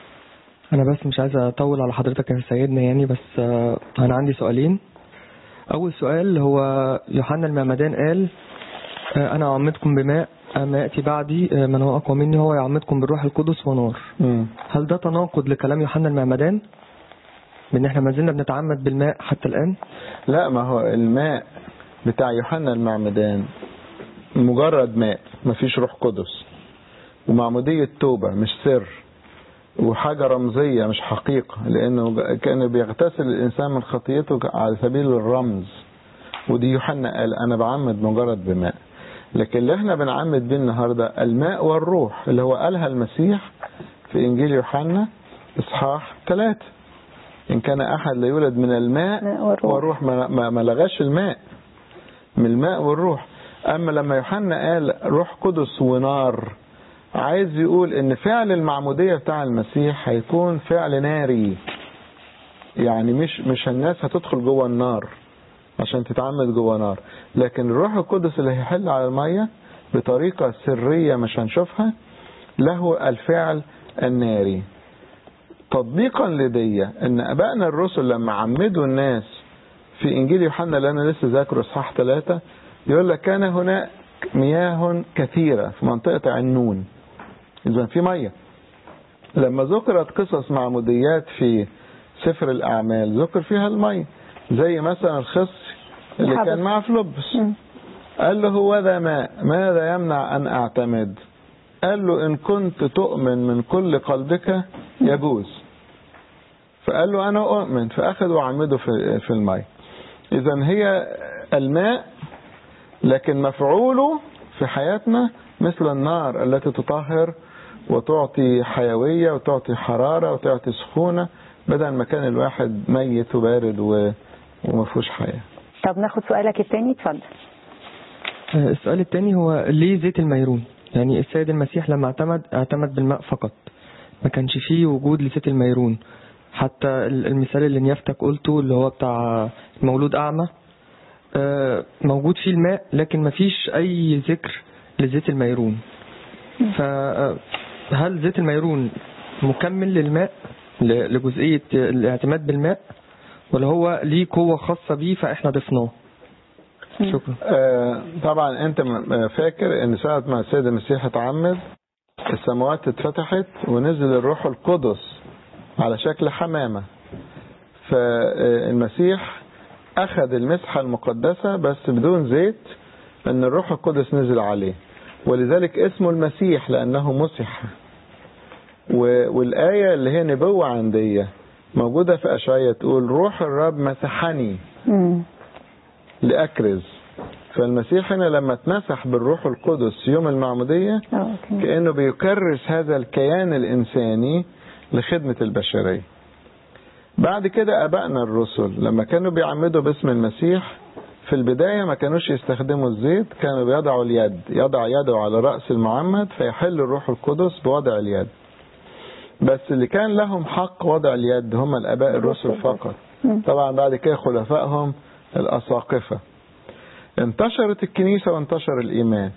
انا بس مش عايز اطول على حضرتك يا سيدنا يعني بس آه، انا عندي سؤالين اول سؤال هو يوحنا المعمدان قال آه، انا اعمدكم بماء اما ياتي بعدي آه، من هو اقوى مني هو يعمدكم بالروح القدس ونار مم. هل ده تناقض لكلام يوحنا المعمدان بان احنا ما زلنا بنتعمد بالماء حتى الان لا ما هو الماء بتاع يوحنا المعمدان مجرد ماء مفيش روح قدس ومعمودية توبة مش سر وحاجة رمزية مش حقيقة لأنه كان بيغتسل الإنسان من خطيته على سبيل الرمز ودي يوحنا قال أنا بعمد مجرد بماء لكن اللي احنا بنعمد بيه النهاردة الماء والروح اللي هو قالها المسيح في إنجيل يوحنا إصحاح ثلاثة إن كان أحد لا يولد من الماء الماء والروح. والروح ما, ما, ما لغاش الماء من الماء والروح أما لما يوحنا قال روح قدس ونار عايز يقول ان فعل المعمودية بتاع المسيح هيكون فعل ناري يعني مش مش الناس هتدخل جوه النار عشان تتعمد جوه نار لكن الروح القدس اللي هيحل على المية بطريقة سرية مش هنشوفها له الفعل الناري تطبيقا لدي ان ابائنا الرسل لما عمدوا الناس في انجيل يوحنا اللي انا لسه ذاكره اصحاح ثلاثة يقول لك كان هناك مياه كثيرة في منطقة عنون إذا في مية لما ذكرت قصص معموديات في سفر الأعمال ذكر فيها المية زي مثلا الخص اللي الحبس. كان مع فلوبس مم. قال له هو ذا ماء ماذا يمنع أن أعتمد قال له إن كنت تؤمن من كل قلبك يجوز فقال له أنا أؤمن فأخذ وعمده في في الماء إذا هي الماء لكن مفعوله في حياتنا مثل النار التي تطهر وتعطي حيوية وتعطي حرارة وتعطي سخونة بدل ما كان الواحد ميت وبارد و... وما فيهوش حياة طب ناخد سؤالك التاني اتفضل آه، السؤال الثاني هو ليه زيت الميرون يعني السيد المسيح لما اعتمد اعتمد بالماء فقط ما كانش فيه وجود لزيت الميرون حتى ال- المثال اللي نيافتك قلته اللي هو بتاع مولود أعمى آه، موجود فيه الماء لكن ما فيش أي ذكر لزيت الميرون فهل زيت الميرون مكمل للماء ل- لجزئية الاعتماد بالماء ولا هو ليه قوة خاصة بيه فاحنا ضفناه شكرا آه، طبعا انت م- فاكر ان ساعة ما السيد المسيح اتعمد السماوات اتفتحت ونزل الروح القدس على شكل حمامة فالمسيح اخذ المسحة المقدسة بس بدون زيت ان الروح القدس نزل عليه ولذلك اسمه المسيح لانه مسح و- والآية اللي هي نبوة عندية موجودة في أشعية تقول روح الرب مسحني مم. لأكرز فالمسيح هنا لما اتمسح بالروح القدس يوم المعمودية اه اوكي كأنه بيكرس هذا الكيان الإنساني لخدمة البشرية بعد كده أبائنا الرسل لما كانوا بيعمدوا باسم المسيح في البداية ما كانوش يستخدموا الزيت كانوا بيضعوا اليد يضع يده على رأس المعمد فيحل الروح القدس بوضع اليد بس اللي كان لهم حق وضع اليد هم الآباء الرسل فقط طبعا بعد كده خلفائهم الأساقفة انتشرت الكنيسة وانتشر الإيمان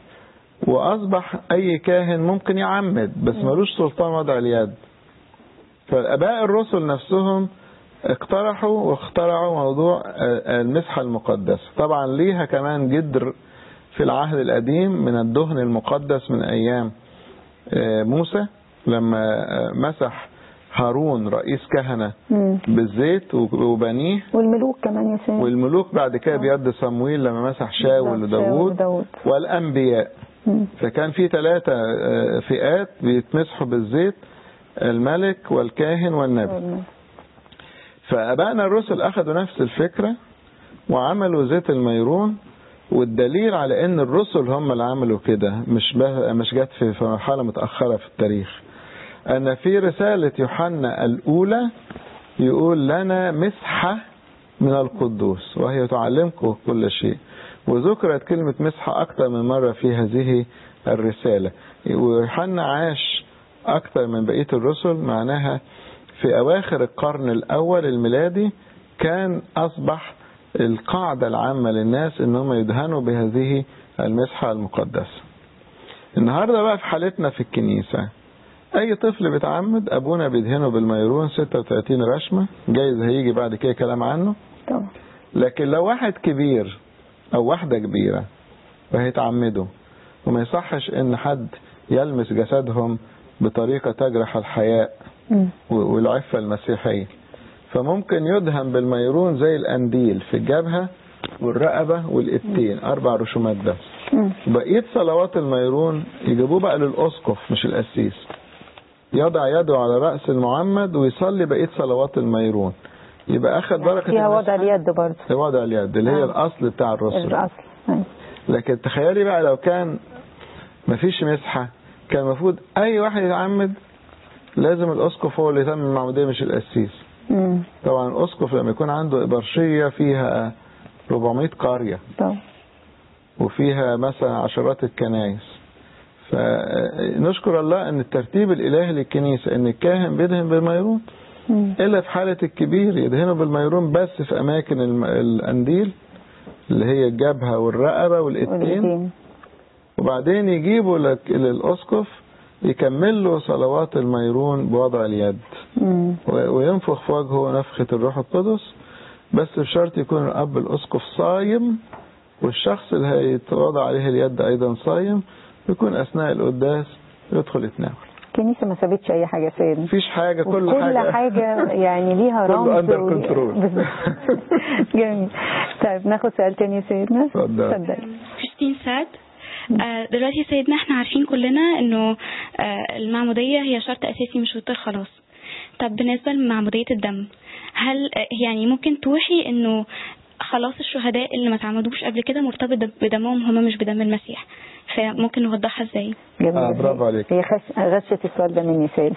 وأصبح أي كاهن ممكن يعمد بس ملوش سلطان وضع اليد فالآباء الرسل نفسهم اقترحوا واخترعوا موضوع آه، المسحة المقدسة طبعا ليها كمان جدر في العهد القديم من الدهن المقدس من أيام آه، موسى لما آه، مسح هارون رئيس كهنة مم. بالزيت وبنيه والملوك كمان يا سيد والملوك بعد كده بيد صمويل لما مسح شاول بالظبط، شاول وداود وداود. والأنبياء مم. فكان في ثلاثة آه، فئات بيتمسحوا بالزيت الملك والكاهن والنبي فأبائنا الرسل أخذوا نفس الفكرة وعملوا زيت الميرون والدليل على ان الرسل هم اللي عملوا كده مش به- مش جت في في مرحله متاخره في التاريخ ان في رساله يوحنا الاولى يقول لنا مسحه من القدوس وهي تعلمكم كل شيء وذكرت كلمه مسحه اكثر من مره في هذه الرساله ويوحنا عاش اكثر من بقيه الرسل معناها في اواخر القرن الاول الميلادي كان اصبح القاعدة العامة للناس ان هم يدهنوا بهذه المسحة المقدسة النهاردة بقى في حالتنا في الكنيسة اي طفل بيتعمد ابونا بيدهنه بالميرون 36 رشمة جايز هيجي بعد كده كلام عنه طبعا لكن لو واحد كبير او واحدة كبيرة وهيتعمدوا وما يصحش ان حد يلمس جسدهم بطريقة تجرح الحياء مم. والعفة المسيحية فممكن يدهن بالميرون زي القنديل في الجبهة والرقبة والإبتين أربع رسومات بس مم. بقية صلوات الميرون يجيبوه بقى للأسقف مش القسيس يضع يده على رأس المعمد ويصلي بقية صلوات الميرون يبقى أخذ بركة فيها وضع المسحة اليد برضه في وضع اليد اللي هي آه. الأصل بتاع الرسل الاصل أيوة. لكن تخيلي بقى لو كان مفيش مسحة كان المفروض أي واحد يتعمد لازم الأسقف هو اللي يتم المعمودية مش القسيس مم. طبعا الأسقف لما يكون عنده إبرشية فيها 400 قرية طبعا وفيها مثلا عشرات الكنائس فنشكر الله ان الترتيب الالهي للكنيسة ان الكاهن بيدهن بالميرون مم. الا في حالة الكبير يدهنه بالميرون بس في اماكن الم- القنديل اللي هي الجبهة والرقبة والإتين والإيدين وبعدين يجيبوا لك- للأسقف يكمل له صلوات الميرون بوضع اليد مم. و- وينفخ في وجهه نفخة الروح القدس بس بشرط يكون الأب الأسقف صايم والشخص اللي هيتوضع عليه اليد أيضا صايم ويكون أثناء القداس يدخل يتناول الكنيسة ما سابتش أي حاجة سيد مفيش حاجة كل كل حاجة حاجة يعني ليها كله رمز under و- control. بالظبط. جميل طيب ناخد سؤال تاني يا سيدنا اتفضل. اتفضل كريستين سعد آه، دلوقتي يا سيدنا احنا عارفين كلنا انه آه، المعمودية هي شرط اساسي من شروط الخلاص طب بالنسبة لمعمودية الدم هل آه، يعني ممكن توحي انه خلاص الشهداء اللي ما تعمدوش قبل كده مرتبط بدمهم هم مش بدم المسيح فممكن نوضحها ازاي جميل آه، برافو عليك. هي خش... غشت السؤال ده مني سيد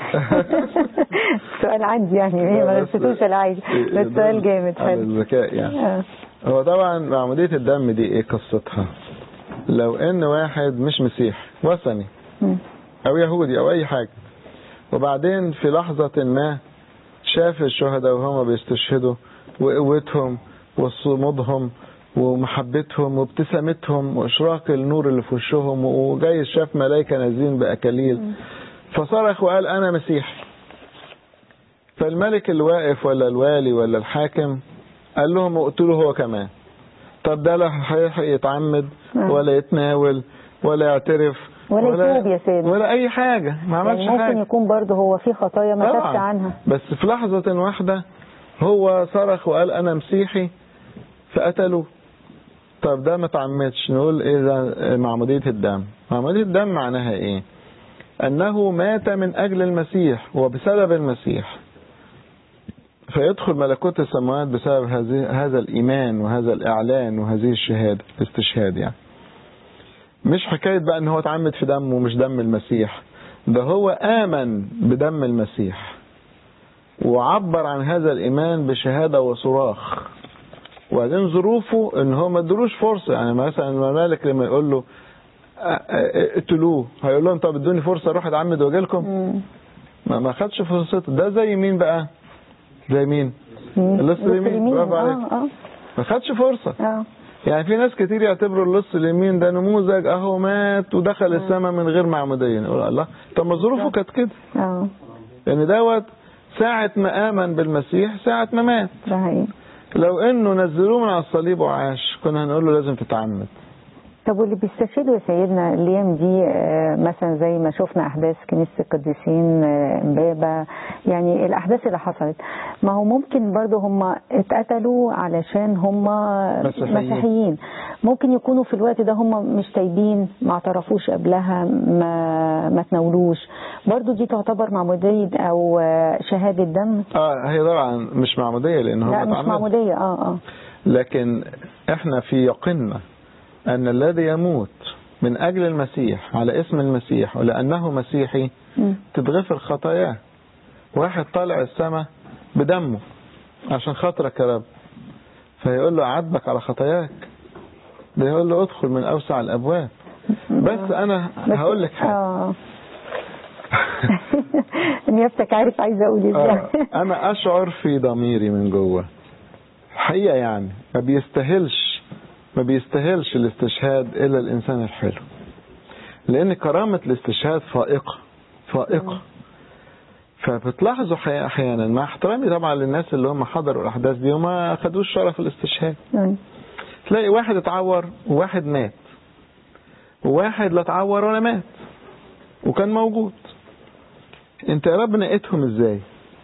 سؤال عندي يعني هي ما غشتوش انا عايزة بس سؤال جامد على حلو الذكاء يعني آه. هو طبعا معمودية الدم دي ايه قصتها لو ان واحد مش مسيحي وثني مم. او يهودي او اي حاجة وبعدين في لحظة ما شاف الشهداء وهم بيستشهدوا وقوتهم وصمودهم ومحبتهم وابتسامتهم واشراق النور اللي في وشهم وجاي شاف ملائكة نازلين باكاليل فصرخ وقال انا مسيحي فالملك اللي واقف ولا الوالي ولا الحاكم قال لهم اقتلوا هو كمان طب ده لا هيلحق يتعمد آه. ولا يتناول ولا يعترف ولا يتوب يا سيدي. ولا اي حاجه ما عملش يعني ممكن حاجه يكون برضه هو في خطايا ما طبعاً. تابش عنها بس في لحظة واحدة هو صرخ وقال أنا مسيحي فقتلوه طب ده ما تعمدش نقول إيه ده معمودية الدم معمودية الدم معناها إيه أنه مات من أجل المسيح وبسبب المسيح فيدخل ملكوت السماوات بسبب هذه هذا الإيمان وهذا الإعلان وهذه الشهادة الاستشهاد يعني مش حكاية بقى ان هو اتعمد في دمه مش دم المسيح ده هو آمن بدم المسيح وعبر عن هذا الإيمان بشهادة وصراخ وبعدين ظروفه ان هو ما ادلوش فرصة يعني مثلا الملك لما يقول له "أ- أ- اقتلوه هيقول لهم طب ادوني فرصة اروح اتعمد واجي لكم مم. ما ما خدش فرصته ده زي مين بقى زي مين مم. اللص اليمين، برافو عليك. اه اه ما خدش فرصة اه يعني في ناس كتير يعتبروا اللص اليمين ده نموذج اهو مات ودخل السماء من غير معمودية يقول الله طب ما ظروفه كانت كده اه لان دوت ساعة ما آمن بالمسيح ساعة ما مات ده حقيقي لو انه نزلوه من على الصليب وعاش كنا هنقول له لازم تتعمد طب واللي بيستشهدوا يا سيدنا الايام دي آه، مثلا زي ما شفنا احداث كنيسه القديسين آه، امبابه يعني الاحداث اللي حصلت ما هو ممكن برضه هم اتقتلوا علشان هم مسيحيين. مسيحيين ممكن يكونوا في الوقت ده هم مش تايبين ما اعترفوش قبلها ما ما تناولوش برضه دي تعتبر معموديه او آه، شهاده دم اه هي طبعا مش معمودية لان هم لا مش اتعمدوا. معموديه اه اه لكن احنا في يقيننا ان الذي يموت من اجل المسيح على اسم المسيح ولانه مسيحي مم. تتغفر خطاياه واحد طالع السماء بدمه عشان خاطرك يا رب فيقول له أعاتبك على خطاياك ده يقول له ادخل من أوسع الأبواب بس أنا بس- هقول لك حاجة اه نيابتك عارف عايزه اقول ازاي آه، أنا أشعر في ضميري من جوه حقيقة يعني ما بيستاهلش ما بيستاهلش الاستشهاد إلا الإنسان الحلو لأن كرامة الاستشهاد فائقة فائقة فبتلاحظوا حي- أحيانا مع احترامي طبعا للناس اللي هم حضروا الأحداث دي وما خدوش شرف الاستشهاد مم. تلاقي واحد اتعور وواحد مات وواحد لا اتعور ولا مات وكان موجود انت يا رب نقيتهم ازاي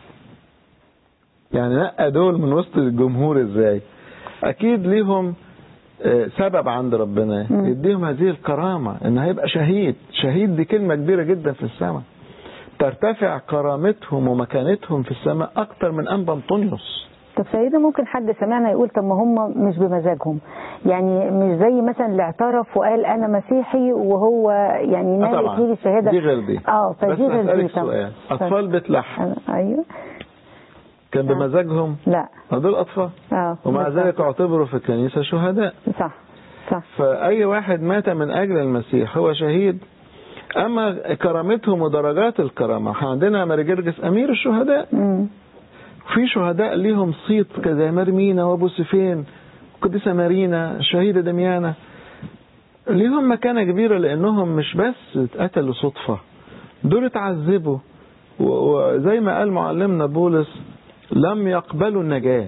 يعني نقى دول من وسط الجمهور ازاي اكيد ليهم آه، سبب عند ربنا مم. يديهم هذه الكرامة ان هيبقى شهيد شهيد دي كلمة كبيرة جدا في السماء ترتفع كرامتهم ومكانتهم في السماء اكتر من انبا انطونيوس طب سيدنا ممكن حد سمعنا يقول طب ما هم مش بمزاجهم يعني مش زي مثلا اللي اعترف وقال انا مسيحي وهو يعني آه نال طبعا. اكليل الشهاده دي غير دي اه بس فدي غير دي اسالك طبعا. سؤال اطفال بيت لحم أنا- ايوه كان بمزاجهم لا ما دول اطفال اه ومع بالظبط. ذلك اعتبروا في الكنيسة شهداء صح صح فأي واحد مات من أجل المسيح هو شهيد أما كرامتهم ودرجات الكرامة احنا عندنا ماري جرجس أمير الشهداء مم. في شهداء ليهم صيت كزي مرمينا وابو سفين قديسة مارينا الشهيدة دميانة ليهم مكانة كبيرة لأنهم مش بس اتقتلوا صدفة دول اتعذبوا و- وزي ما قال معلمنا بولس لم يقبلوا النجاة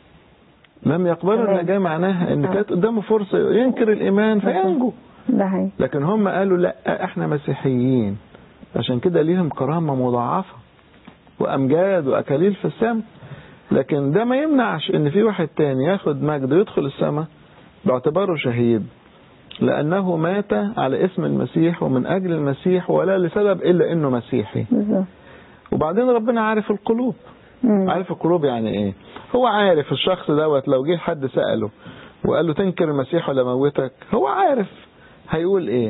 لم يقبلوا تمام. النجاة معناها ان آه. كانت قدامه فرصة ينكر الإيمان فينجو ده هي لكن هم قالوا لا احنا مسيحيين عشان كده ليهم كرامة مضاعفة وأمجاد وأكاليل في السماء لكن ده ما يمنعش ان في واحد تاني ياخد مجد ويدخل السماء باعتباره شهيد لأنه مات على اسم المسيح ومن أجل المسيح ولا لسبب إلا أنه مسيحي بالظبط وبعدين ربنا عارف القلوب مم. عارف القلوب يعني ايه هو عارف الشخص دوت لو جه حد سأله وقال له تنكر المسيح ولا موتك هو عارف هيقول ايه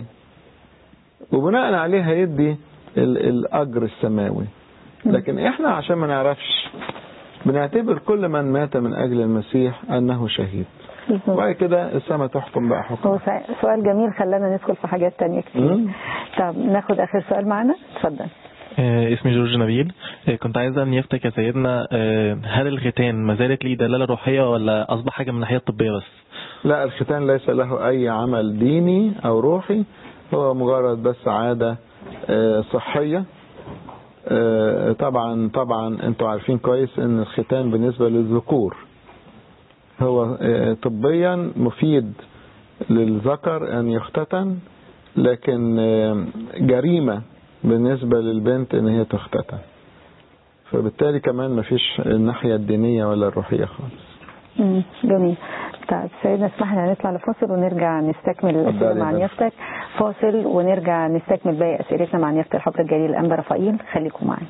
وبناء عليه هيدي ال- الأجر السماوي لكن احنا عشان ما نعرفش بنعتبر كل من مات من أجل المسيح أنه شهيد بالظبط. وبعد كده السماء تحكم بقى حكم هو سع- سؤال جميل خلانا ندخل في حاجات تانية كتير مم. طب ناخد آخر سؤال معانا اتفضل آه، اسمي جورج نبيل آه، كنت عايز أن يفتك يا سيدنا آه، هل الختان ما زالت ليه دلالة روحية ولا أصبح حاجة من الناحية الطبية بس؟ لا الختان ليس له أي عمل ديني أو روحي هو مجرد بس عادة آه، صحية آه، طبعا طبعا انتوا عارفين كويس ان الختان بالنسبة للذكور هو آه، طبيا مفيد للذكر ان يختتن لكن آه، جريمة بالنسبة للبنت ان هي تختتن فبالتالي كمان مفيش الناحية الدينية ولا الروحية خالص مم، جميل طيب سيدنا اسمح لنا نطلع لفاصل ونرجع نستكمل الأسئلة اتفضلي مع يا نيافتك فاصل ونرجع نستكمل باقي أسئلتنا مع نيافة الحبر الجليل الأنبا رفائيل خليكم معانا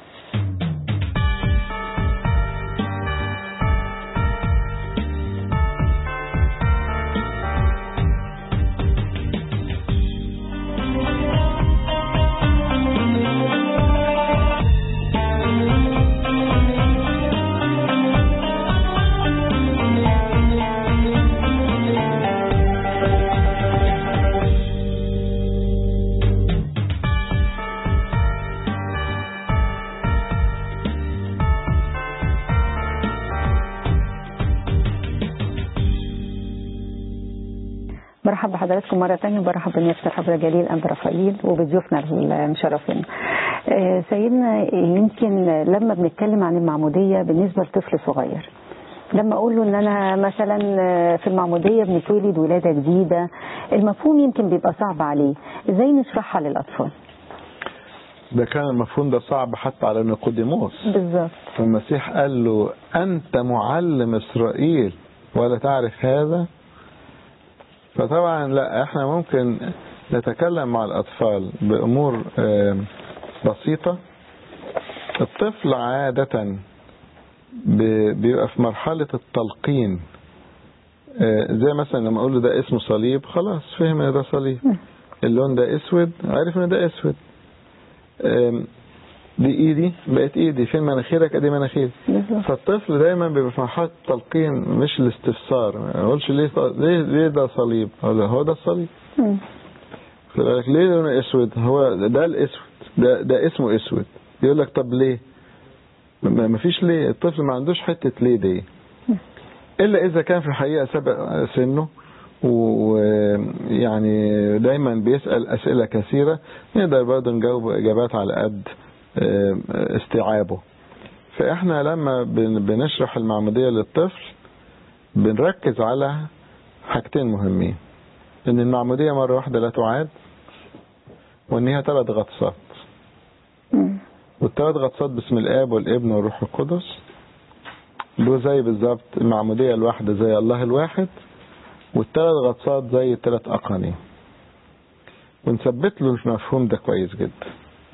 برحب بحضراتكم مرة تانية وبرحب بنيافة الحبر الجليل أنبا رفائيل وبضيوفنا المشرفين آه، سيدنا يمكن لما بنتكلم عن المعمودية بالنسبة لطفل صغير لما اقول له ان انا مثلا في المعموديه بنتولد ولاده جديده المفهوم يمكن بيبقى صعب عليه ازاي نشرحها للاطفال ده كان المفهوم ده صعب حتى على نيقوديموس بالظبط فالمسيح قال له أنت معلم إسرائيل ولا تعرف هذا فطبعا لا احنا ممكن نتكلم مع الأطفال بأمور آه، بسيطة الطفل عادة ب- بيبقى في مرحلة التلقين آه، زي مثلا لما أقول له ده اسمه صليب خلاص فهم ان ده صليب اللون ده اسود عارف ان ده اسود آم، دي ايدي بقت ايدي فين مناخيرك ادي مناخيري بالظبط فالطفل دايما بيبقى في مرحله التلقين مش الاستفسار ما اقولش ليه ليه ليه ده صليب اقول له هو ده الصليب مم. خد بالك ليه لونه اسود هو ده الاسود ده ده اسمه اسود يقول لك طب ليه ما ما فيش ليه الطفل ما عندوش حته ليه دي الا اذا كان في الحقيقه سبق سنه ويعني دايما بيسال اسئله كثيره نقدر برضه نجاوب اجابات على قد آه، استيعابه فاحنا لما بن- بنشرح المعموديه للطفل بنركز على حاجتين مهمين ان المعموديه مره واحده لا تعاد وان هي ثلاث غطسات مم. والثلاث غطسات باسم الاب والابن والروح القدس دول زي بالظبط المعموديه الواحده زي الله الواحد والثلاث غطسات زي الثلاث اقانيم ونثبت له المفهوم ده كويس جدا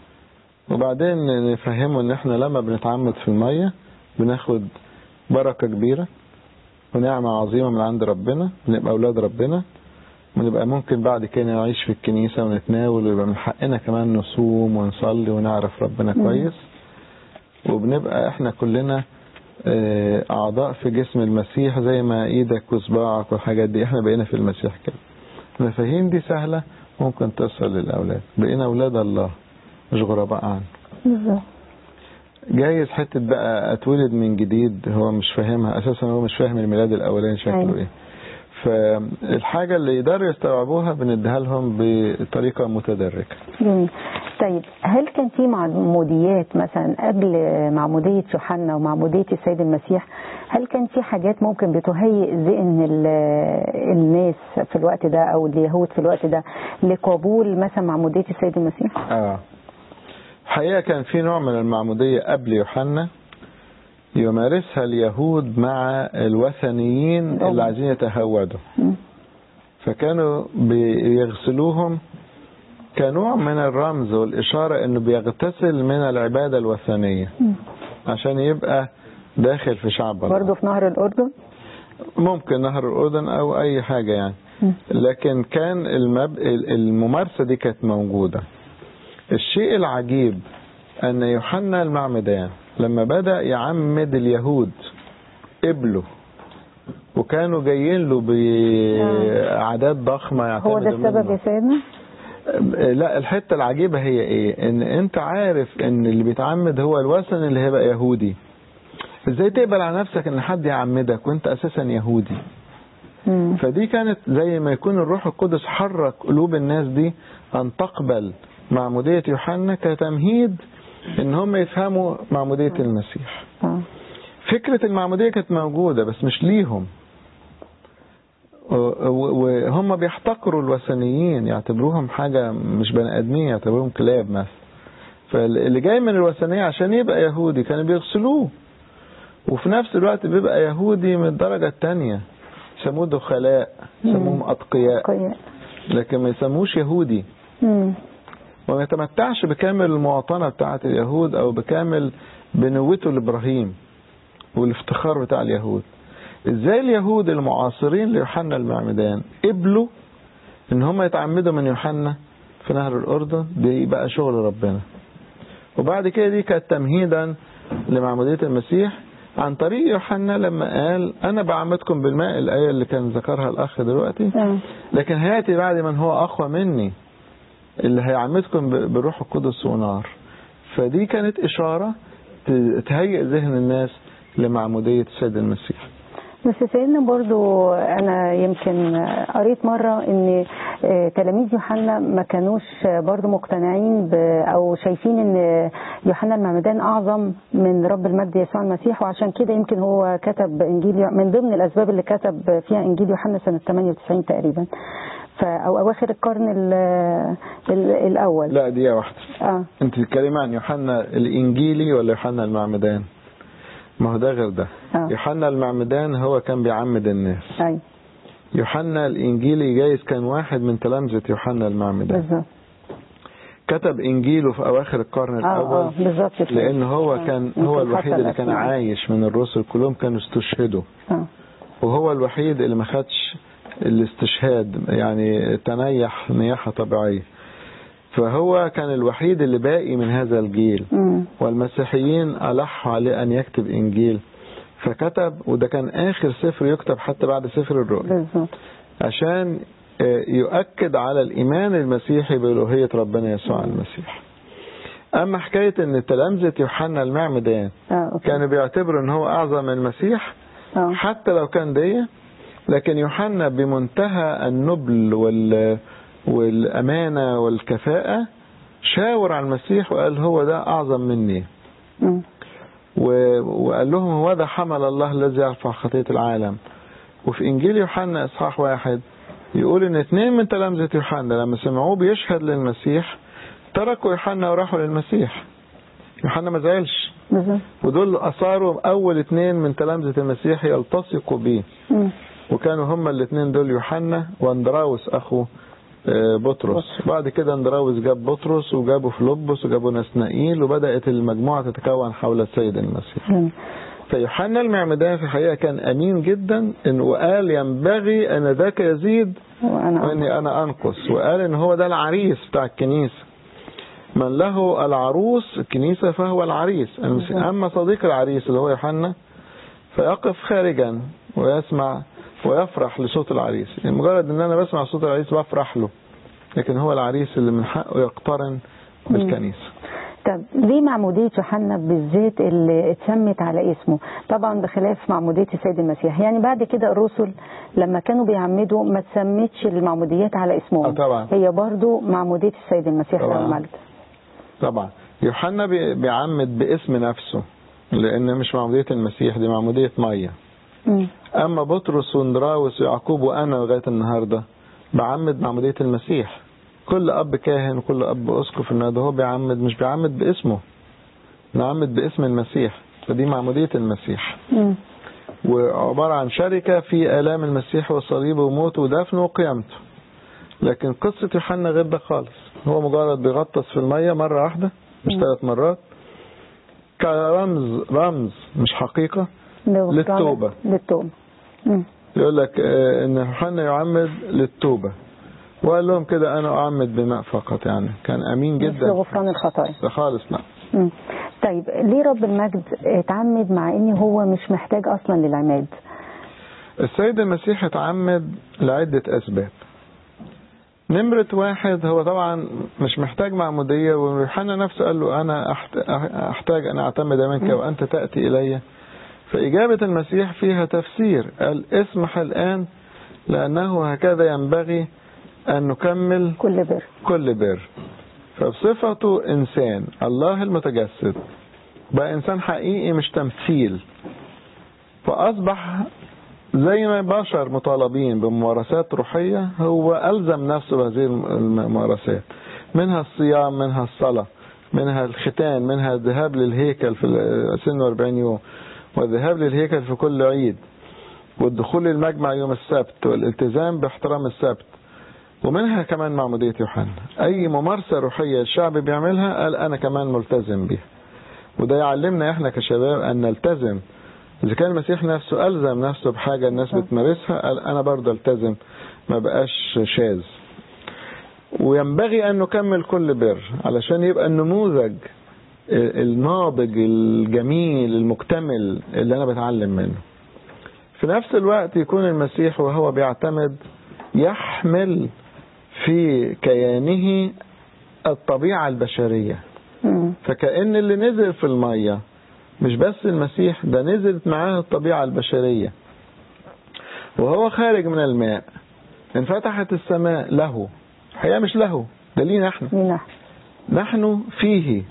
وبعدين نفهمه ان احنا لما بنتعمد في الميه بناخد بركه كبيره ونعمه عظيمه من عند ربنا بنبقى اولاد ربنا ونبقى ممكن بعد كده نعيش في الكنيسة ونتناول ويبقى من حقنا كمان نصوم ونصلي ونعرف ربنا كويس وبنبقى احنا كلنا آه، أعضاء في جسم المسيح زي ما إيدك وصباعك والحاجات دي احنا بقينا في المسيح كده المفاهيم دي سهلة ممكن توصل للأولاد بقينا أولاد الله مش غرباء عنه بالظبط جايز حتة بقى اتولد من جديد هو مش فاهمها اساسا هو مش فاهم الميلاد الاولاني شكله أيوة. ايه فالحاجة اللي يقدروا يستوعبوها بنديها لهم بطريقة متدرجة جميل طيب هل كان في معموديات مثلا قبل معمودية يوحنا ومعمودية السيد المسيح هل كان في حاجات ممكن بتهيئ ذهن ال- الناس في الوقت ده او اليهود في الوقت ده لقبول مثلا معمودية السيد المسيح؟ اه الحقيقة كان في نوع من المعمودية قبل يوحنا يمارسها اليهود مع الوثنيين طبعا. اللي عايزين يتهودوا مم. فكانوا بيغسلوهم كنوع من الرمز والإشارة إنه بيغتسل من العبادة الوثنية مم. عشان يبقى داخل في شعب الله برضه في نهر الأردن؟ ممكن نهر الأردن أو أي حاجة يعني مم. لكن كان المب... الممارسة دي كانت موجودة الشيء العجيب أن يوحنا المعمدان لما بدأ يعمد اليهود قبلوا وكانوا جايين له بأعداد ضخمة هو ده يعتمدوا السبب منه. يا سيدنا؟ لا الحتة العجيبة هي ايه ان انت عارف ان اللي بيتعمد هو الوثن اللي هيبقى يهودي ازاي تقبل على نفسك ان حد يعمدك وانت اساسا يهودي مم. فدي كانت زي ما يكون الروح القدس حرك قلوب الناس دي ان تقبل معمودية يوحنا كتمهيد ان هم يفهموا معمودية المسيح اه فكرة المعمودية كانت موجودة بس مش ليهم و- و- وهم بيحتقروا الوثنيين يعتبروهم حاجة مش بني آدمين يعتبروهم كلاب مثلا فاللي جاي من الوثنية عشان يبقى يهودي كانوا بيغسلوه وفي نفس الوقت بيبقى يهودي من الدرجة التانية يسموه دخلاء يسموهم أتقياء كويس لكن ما يسموش يهودي مم. وما يتمتعش بكامل المواطنة بتاعة اليهود أو بكامل بنوته لإبراهيم والافتخار بتاع اليهود ازاي اليهود المعاصرين ليوحنا المعمدان قبلوا ان هم يتعمدوا من يوحنا في نهر الأردن دي بقى شغل ربنا وبعد كده دي كانت تمهيدا لمعمودية المسيح عن طريق يوحنا لما قال أنا بعمدكم بالماء الآية اللي كان ذكرها الأخ دلوقتي آه. لكن هيأتي بعد من هو أقوى مني اللي هيعمدكم ب- بالروح القدس ونار فدي كانت إشارة ت- تهيئ ذهن الناس لمعمودية السيد المسيح بس سيدنا برضو انا يمكن قريت مرة ان آه، تلاميذ يوحنا ما كانوش برضو مقتنعين ب او شايفين ان يوحنا المعمدان اعظم من رب المجد يسوع المسيح وعشان كده يمكن هو كتب انجيل يو- من ضمن الاسباب اللي كتب فيها انجيل يوحنا سنة 98 تقريبا ف او اواخر القرن ال ال الاول لا دي واحدة اه انت بتتكلمي عن يوحنا الإنجيلي ولا يوحنا المعمدان ما هو ده غير ده آه. يوحنا المعمدان هو كان بيعمد الناس اي يوحنا الإنجيلي جايز كان واحد من تلامذة يوحنا المعمدان بالظبط كتب إنجيله في أواخر القرن اه اه الأول بالظبط كده. لأن هو آه. كان يمكن هو حتى الوحيد اللي كان الأسماء. عايش من الرسل كلهم كانوا استشهدوا اه وهو الوحيد اللي ما خدش الاستشهاد يعني تنيح نياحة طبيعية فهو كان الوحيد اللي باقي من هذا الجيل امم والمسيحيين ألحوا عليه أن يكتب إنجيل فكتب وده كان آخر سفر يكتب حتى بعد سفر الرؤيا بالظبط عشان آه، يؤكد على الإيمان المسيحي بألوهية ربنا يسوع المسيح أما حكاية أن تلامذة يوحنا المعمدان اه اوكي كانوا بيعتبروا أن هو أعظم من المسيح اه حتى لو كان دي لكن يوحنا بمنتهى النبل وال والأمانة والكفاءة شاور على المسيح وقال هو ده أعظم مني مم. و- وقال لهم هو ده حمل الله الذي يرفع خطية العالم وفي إنجيل يوحنا إصحاح واحد يقول إن اتنين من تلامذة يوحنا لما سمعوه بيشهد للمسيح تركوا يوحنا وراحوا للمسيح يوحنا ما زعلش بالظبط ودول أصاروا أول اتنين من تلامذة المسيح يلتصقوا بيه مم. وكانوا هما الاثنين دول يوحنا واندراوس اخو آه، بطرس بعد كده اندراوس جاب بطرس وجابوا فيلبس وجابوا نسنائيل وبدأت المجموعة تتكون حول السيد المسيح مم. فيوحنا المعمدان في الحقيقة كان أمين جدا إن وقال ينبغي أن ذاك يزيد وانا وإني أنا أنقص وقال إن هو ده العريس بتاع الكنيسة من له العروس الكنيسة فهو العريس المسيح. أما صديق العريس اللي هو يوحنا فيقف خارجا ويسمع ويفرح لصوت العريس يعني مجرد ان انا بسمع صوت العريس بفرح له لكن هو العريس اللي من حقه يقترن بالكنيسة طب ليه معمودية يوحنا بالذات اللي اتسمت على اسمه طبعا بخلاف معمودية السيد المسيح يعني بعد كده الرسل لما كانوا بيعمدوا ما تسمتش المعموديات على اسمهم آه طبعا. هي برضو معمودية السيد المسيح طبعا. له المجد طبعا يوحنا بي- بيعمد باسم نفسه لان مش معمودية المسيح دي معمودية مية مم. اما بطرس واندراوس ويعقوب وانا لغاية النهاردة بعمد معمودية المسيح كل اب كاهن وكل اب اسقف النهارده هو بيعمد مش بيعمد باسمه نعمد باسم المسيح فدي معمودية المسيح مم. وعبارة عن شركة في آلام المسيح وصليبه وموته ودفنه وقيامته لكن قصة يوحنا غير ده خالص هو مجرد بيغطس في المية مرة واحدة مش ثلاث مرات كرمز رمز مش حقيقة لغفران- للتوبة. للتوبة مم. يقول لك آه، ان يوحنا يعمد للتوبة وقال لهم كده انا اعمد بماء فقط يعني كان امين مش جدا لغفران الخطايا ده خالص لا مم. طيب ليه رب المجد اتعمد مع ان هو مش محتاج اصلا للعماد السيد المسيح اتعمد لعدة أسباب نمرة واحد هو طبعا مش محتاج معمودية ويوحنا نفسه قال له أنا أحت- أحتاج أن أعتمد منك وأنت تأتي إلي فإجابة المسيح فيها تفسير قال اسمح الآن لأنه هكذا ينبغي أن نكمل كل بر كل بر فبصفته إنسان الله المتجسد بقى إنسان حقيقي مش تمثيل فأصبح زي ما البشر مطالبين بممارسات روحية هو ألزم نفسه بهذه الممارسات منها الصيام منها الصلاة منها الختان منها الذهاب للهيكل في سن 40 يوم والذهاب للهيكل في كل عيد والدخول للمجمع يوم السبت والالتزام باحترام السبت ومنها كمان معمودية يوحنا أي ممارسة روحية الشعب بيعملها قال أنا كمان ملتزم بيها وده يعلمنا إحنا كشباب أن نلتزم إذا كان المسيح نفسه ألزم نفسه بحاجة الناس بتمارسها قال أنا برضه التزم ما بقاش شاذ وينبغي أن نكمل كل بر علشان يبقى النموذج الناضج الجميل المكتمل اللي أنا بتعلم منه في نفس الوقت يكون المسيح وهو بيعتمد يحمل في كيانه الطبيعة البشرية فكأن اللي نزل في المية مش بس المسيح ده نزلت معاه الطبيعة البشرية وهو خارج من الماء انفتحت السماء له الحقيقة مش له ده لينا احنا نحن فيه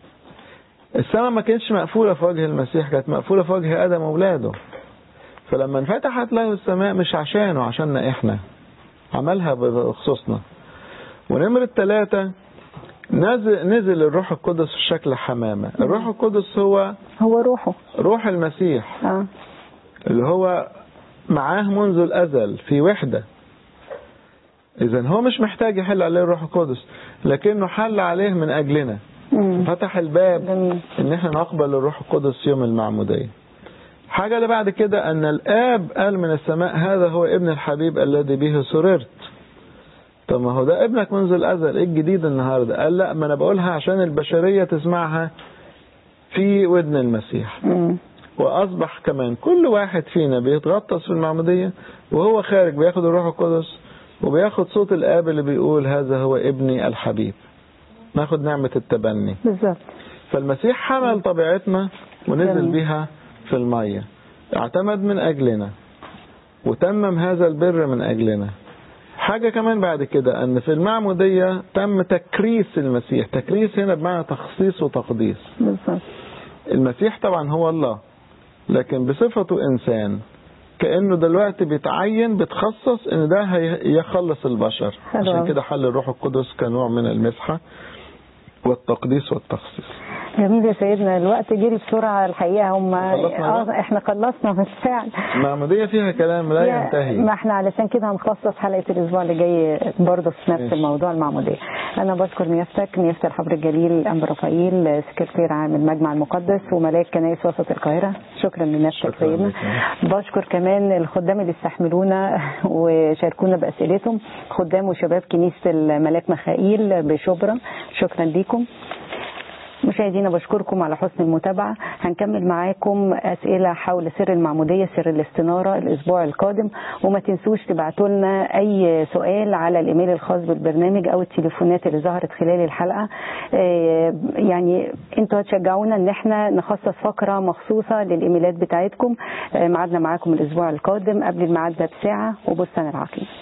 السماء ما كانتش مقفولة في وجه المسيح كانت مقفولة في وجه آدم وأولاده فلما انفتحت له السماء مش عشانه عشاننا احنا عملها بخصوصنا ونمرة ثلاثة نزل, نزل الروح القدس في شكل حمامة الروح القدس هو هو روحه روح المسيح آه. اللي هو معاه منذ الأزل في وحدة إذا هو مش محتاج يحل عليه الروح القدس لكنه حل عليه من أجلنا مم. فتح الباب جميل. ان احنا نقبل الروح القدس يوم المعمودية حاجة اللي بعد كده ان الاب قال من السماء هذا هو ابن الحبيب الذي به سررت طب ما هو ده ابنك منذ الازل ايه الجديد النهارده قال لا ما انا بقولها عشان البشرية تسمعها في ودن المسيح مم. واصبح كمان كل واحد فينا بيتغطس في المعمودية وهو خارج بياخد الروح القدس وبياخد صوت الاب اللي بيقول هذا هو ابني الحبيب ناخد نعمة التبني بالظبط فالمسيح حمل طبيعتنا ونزل جميل. بها في المية اعتمد من أجلنا وتمم هذا البر من أجلنا حاجة كمان بعد كده أن في المعمودية تم تكريس المسيح تكريس هنا بمعنى تخصيص وتقديس بالظبط المسيح طبعا هو الله لكن بصفته إنسان كأنه دلوقتي بيتعين بتخصص ان ده هيخلص البشر حلو عشان أوي. كده حل الروح القدس كنوع من المسحة والتقديس والتخصيص جميل يا سيدنا الوقت جري بسرعة الحقيقة هم خلصنا اه بقى؟ احنا خلصنا بالفعل المعمودية فيها كلام لا يا- ينتهي ما احنا علشان كده هنخصص حلقة الأسبوع اللي جاي برضه في نفس ماشي. الموضوع المعمودية. أنا بشكر نيافتك نيافة الحبر الجليل أنبا رفائيل سكرتير عام المجمع المقدس وملاك كنائس وسط القاهرة شكرا لنيافتك شكراً سيدنا. لك. بشكر كمان الخدام اللي استحملونا وشاركونا بأسئلتهم خدام وشباب كنيسة الملاك مخائيل بشبرا شكرا ليكم. مشاهدينا بشكركم على حسن المتابعة هنكمل معاكم أسئلة حول سر المعمودية سر الاستنارة الأسبوع القادم وما تنسوش تبعتوا لنا أي سؤال على الإيميل الخاص بالبرنامج أو التليفونات اللي ظهرت خلال الحلقة آه، يعني انتوا هتشجعونا ان احنا نخصص فقرة مخصوصة للإيميلات بتاعتكم آه، ميعادنا معاكم الأسبوع القادم قبل الميعاد ده بساعة وبستان العقيم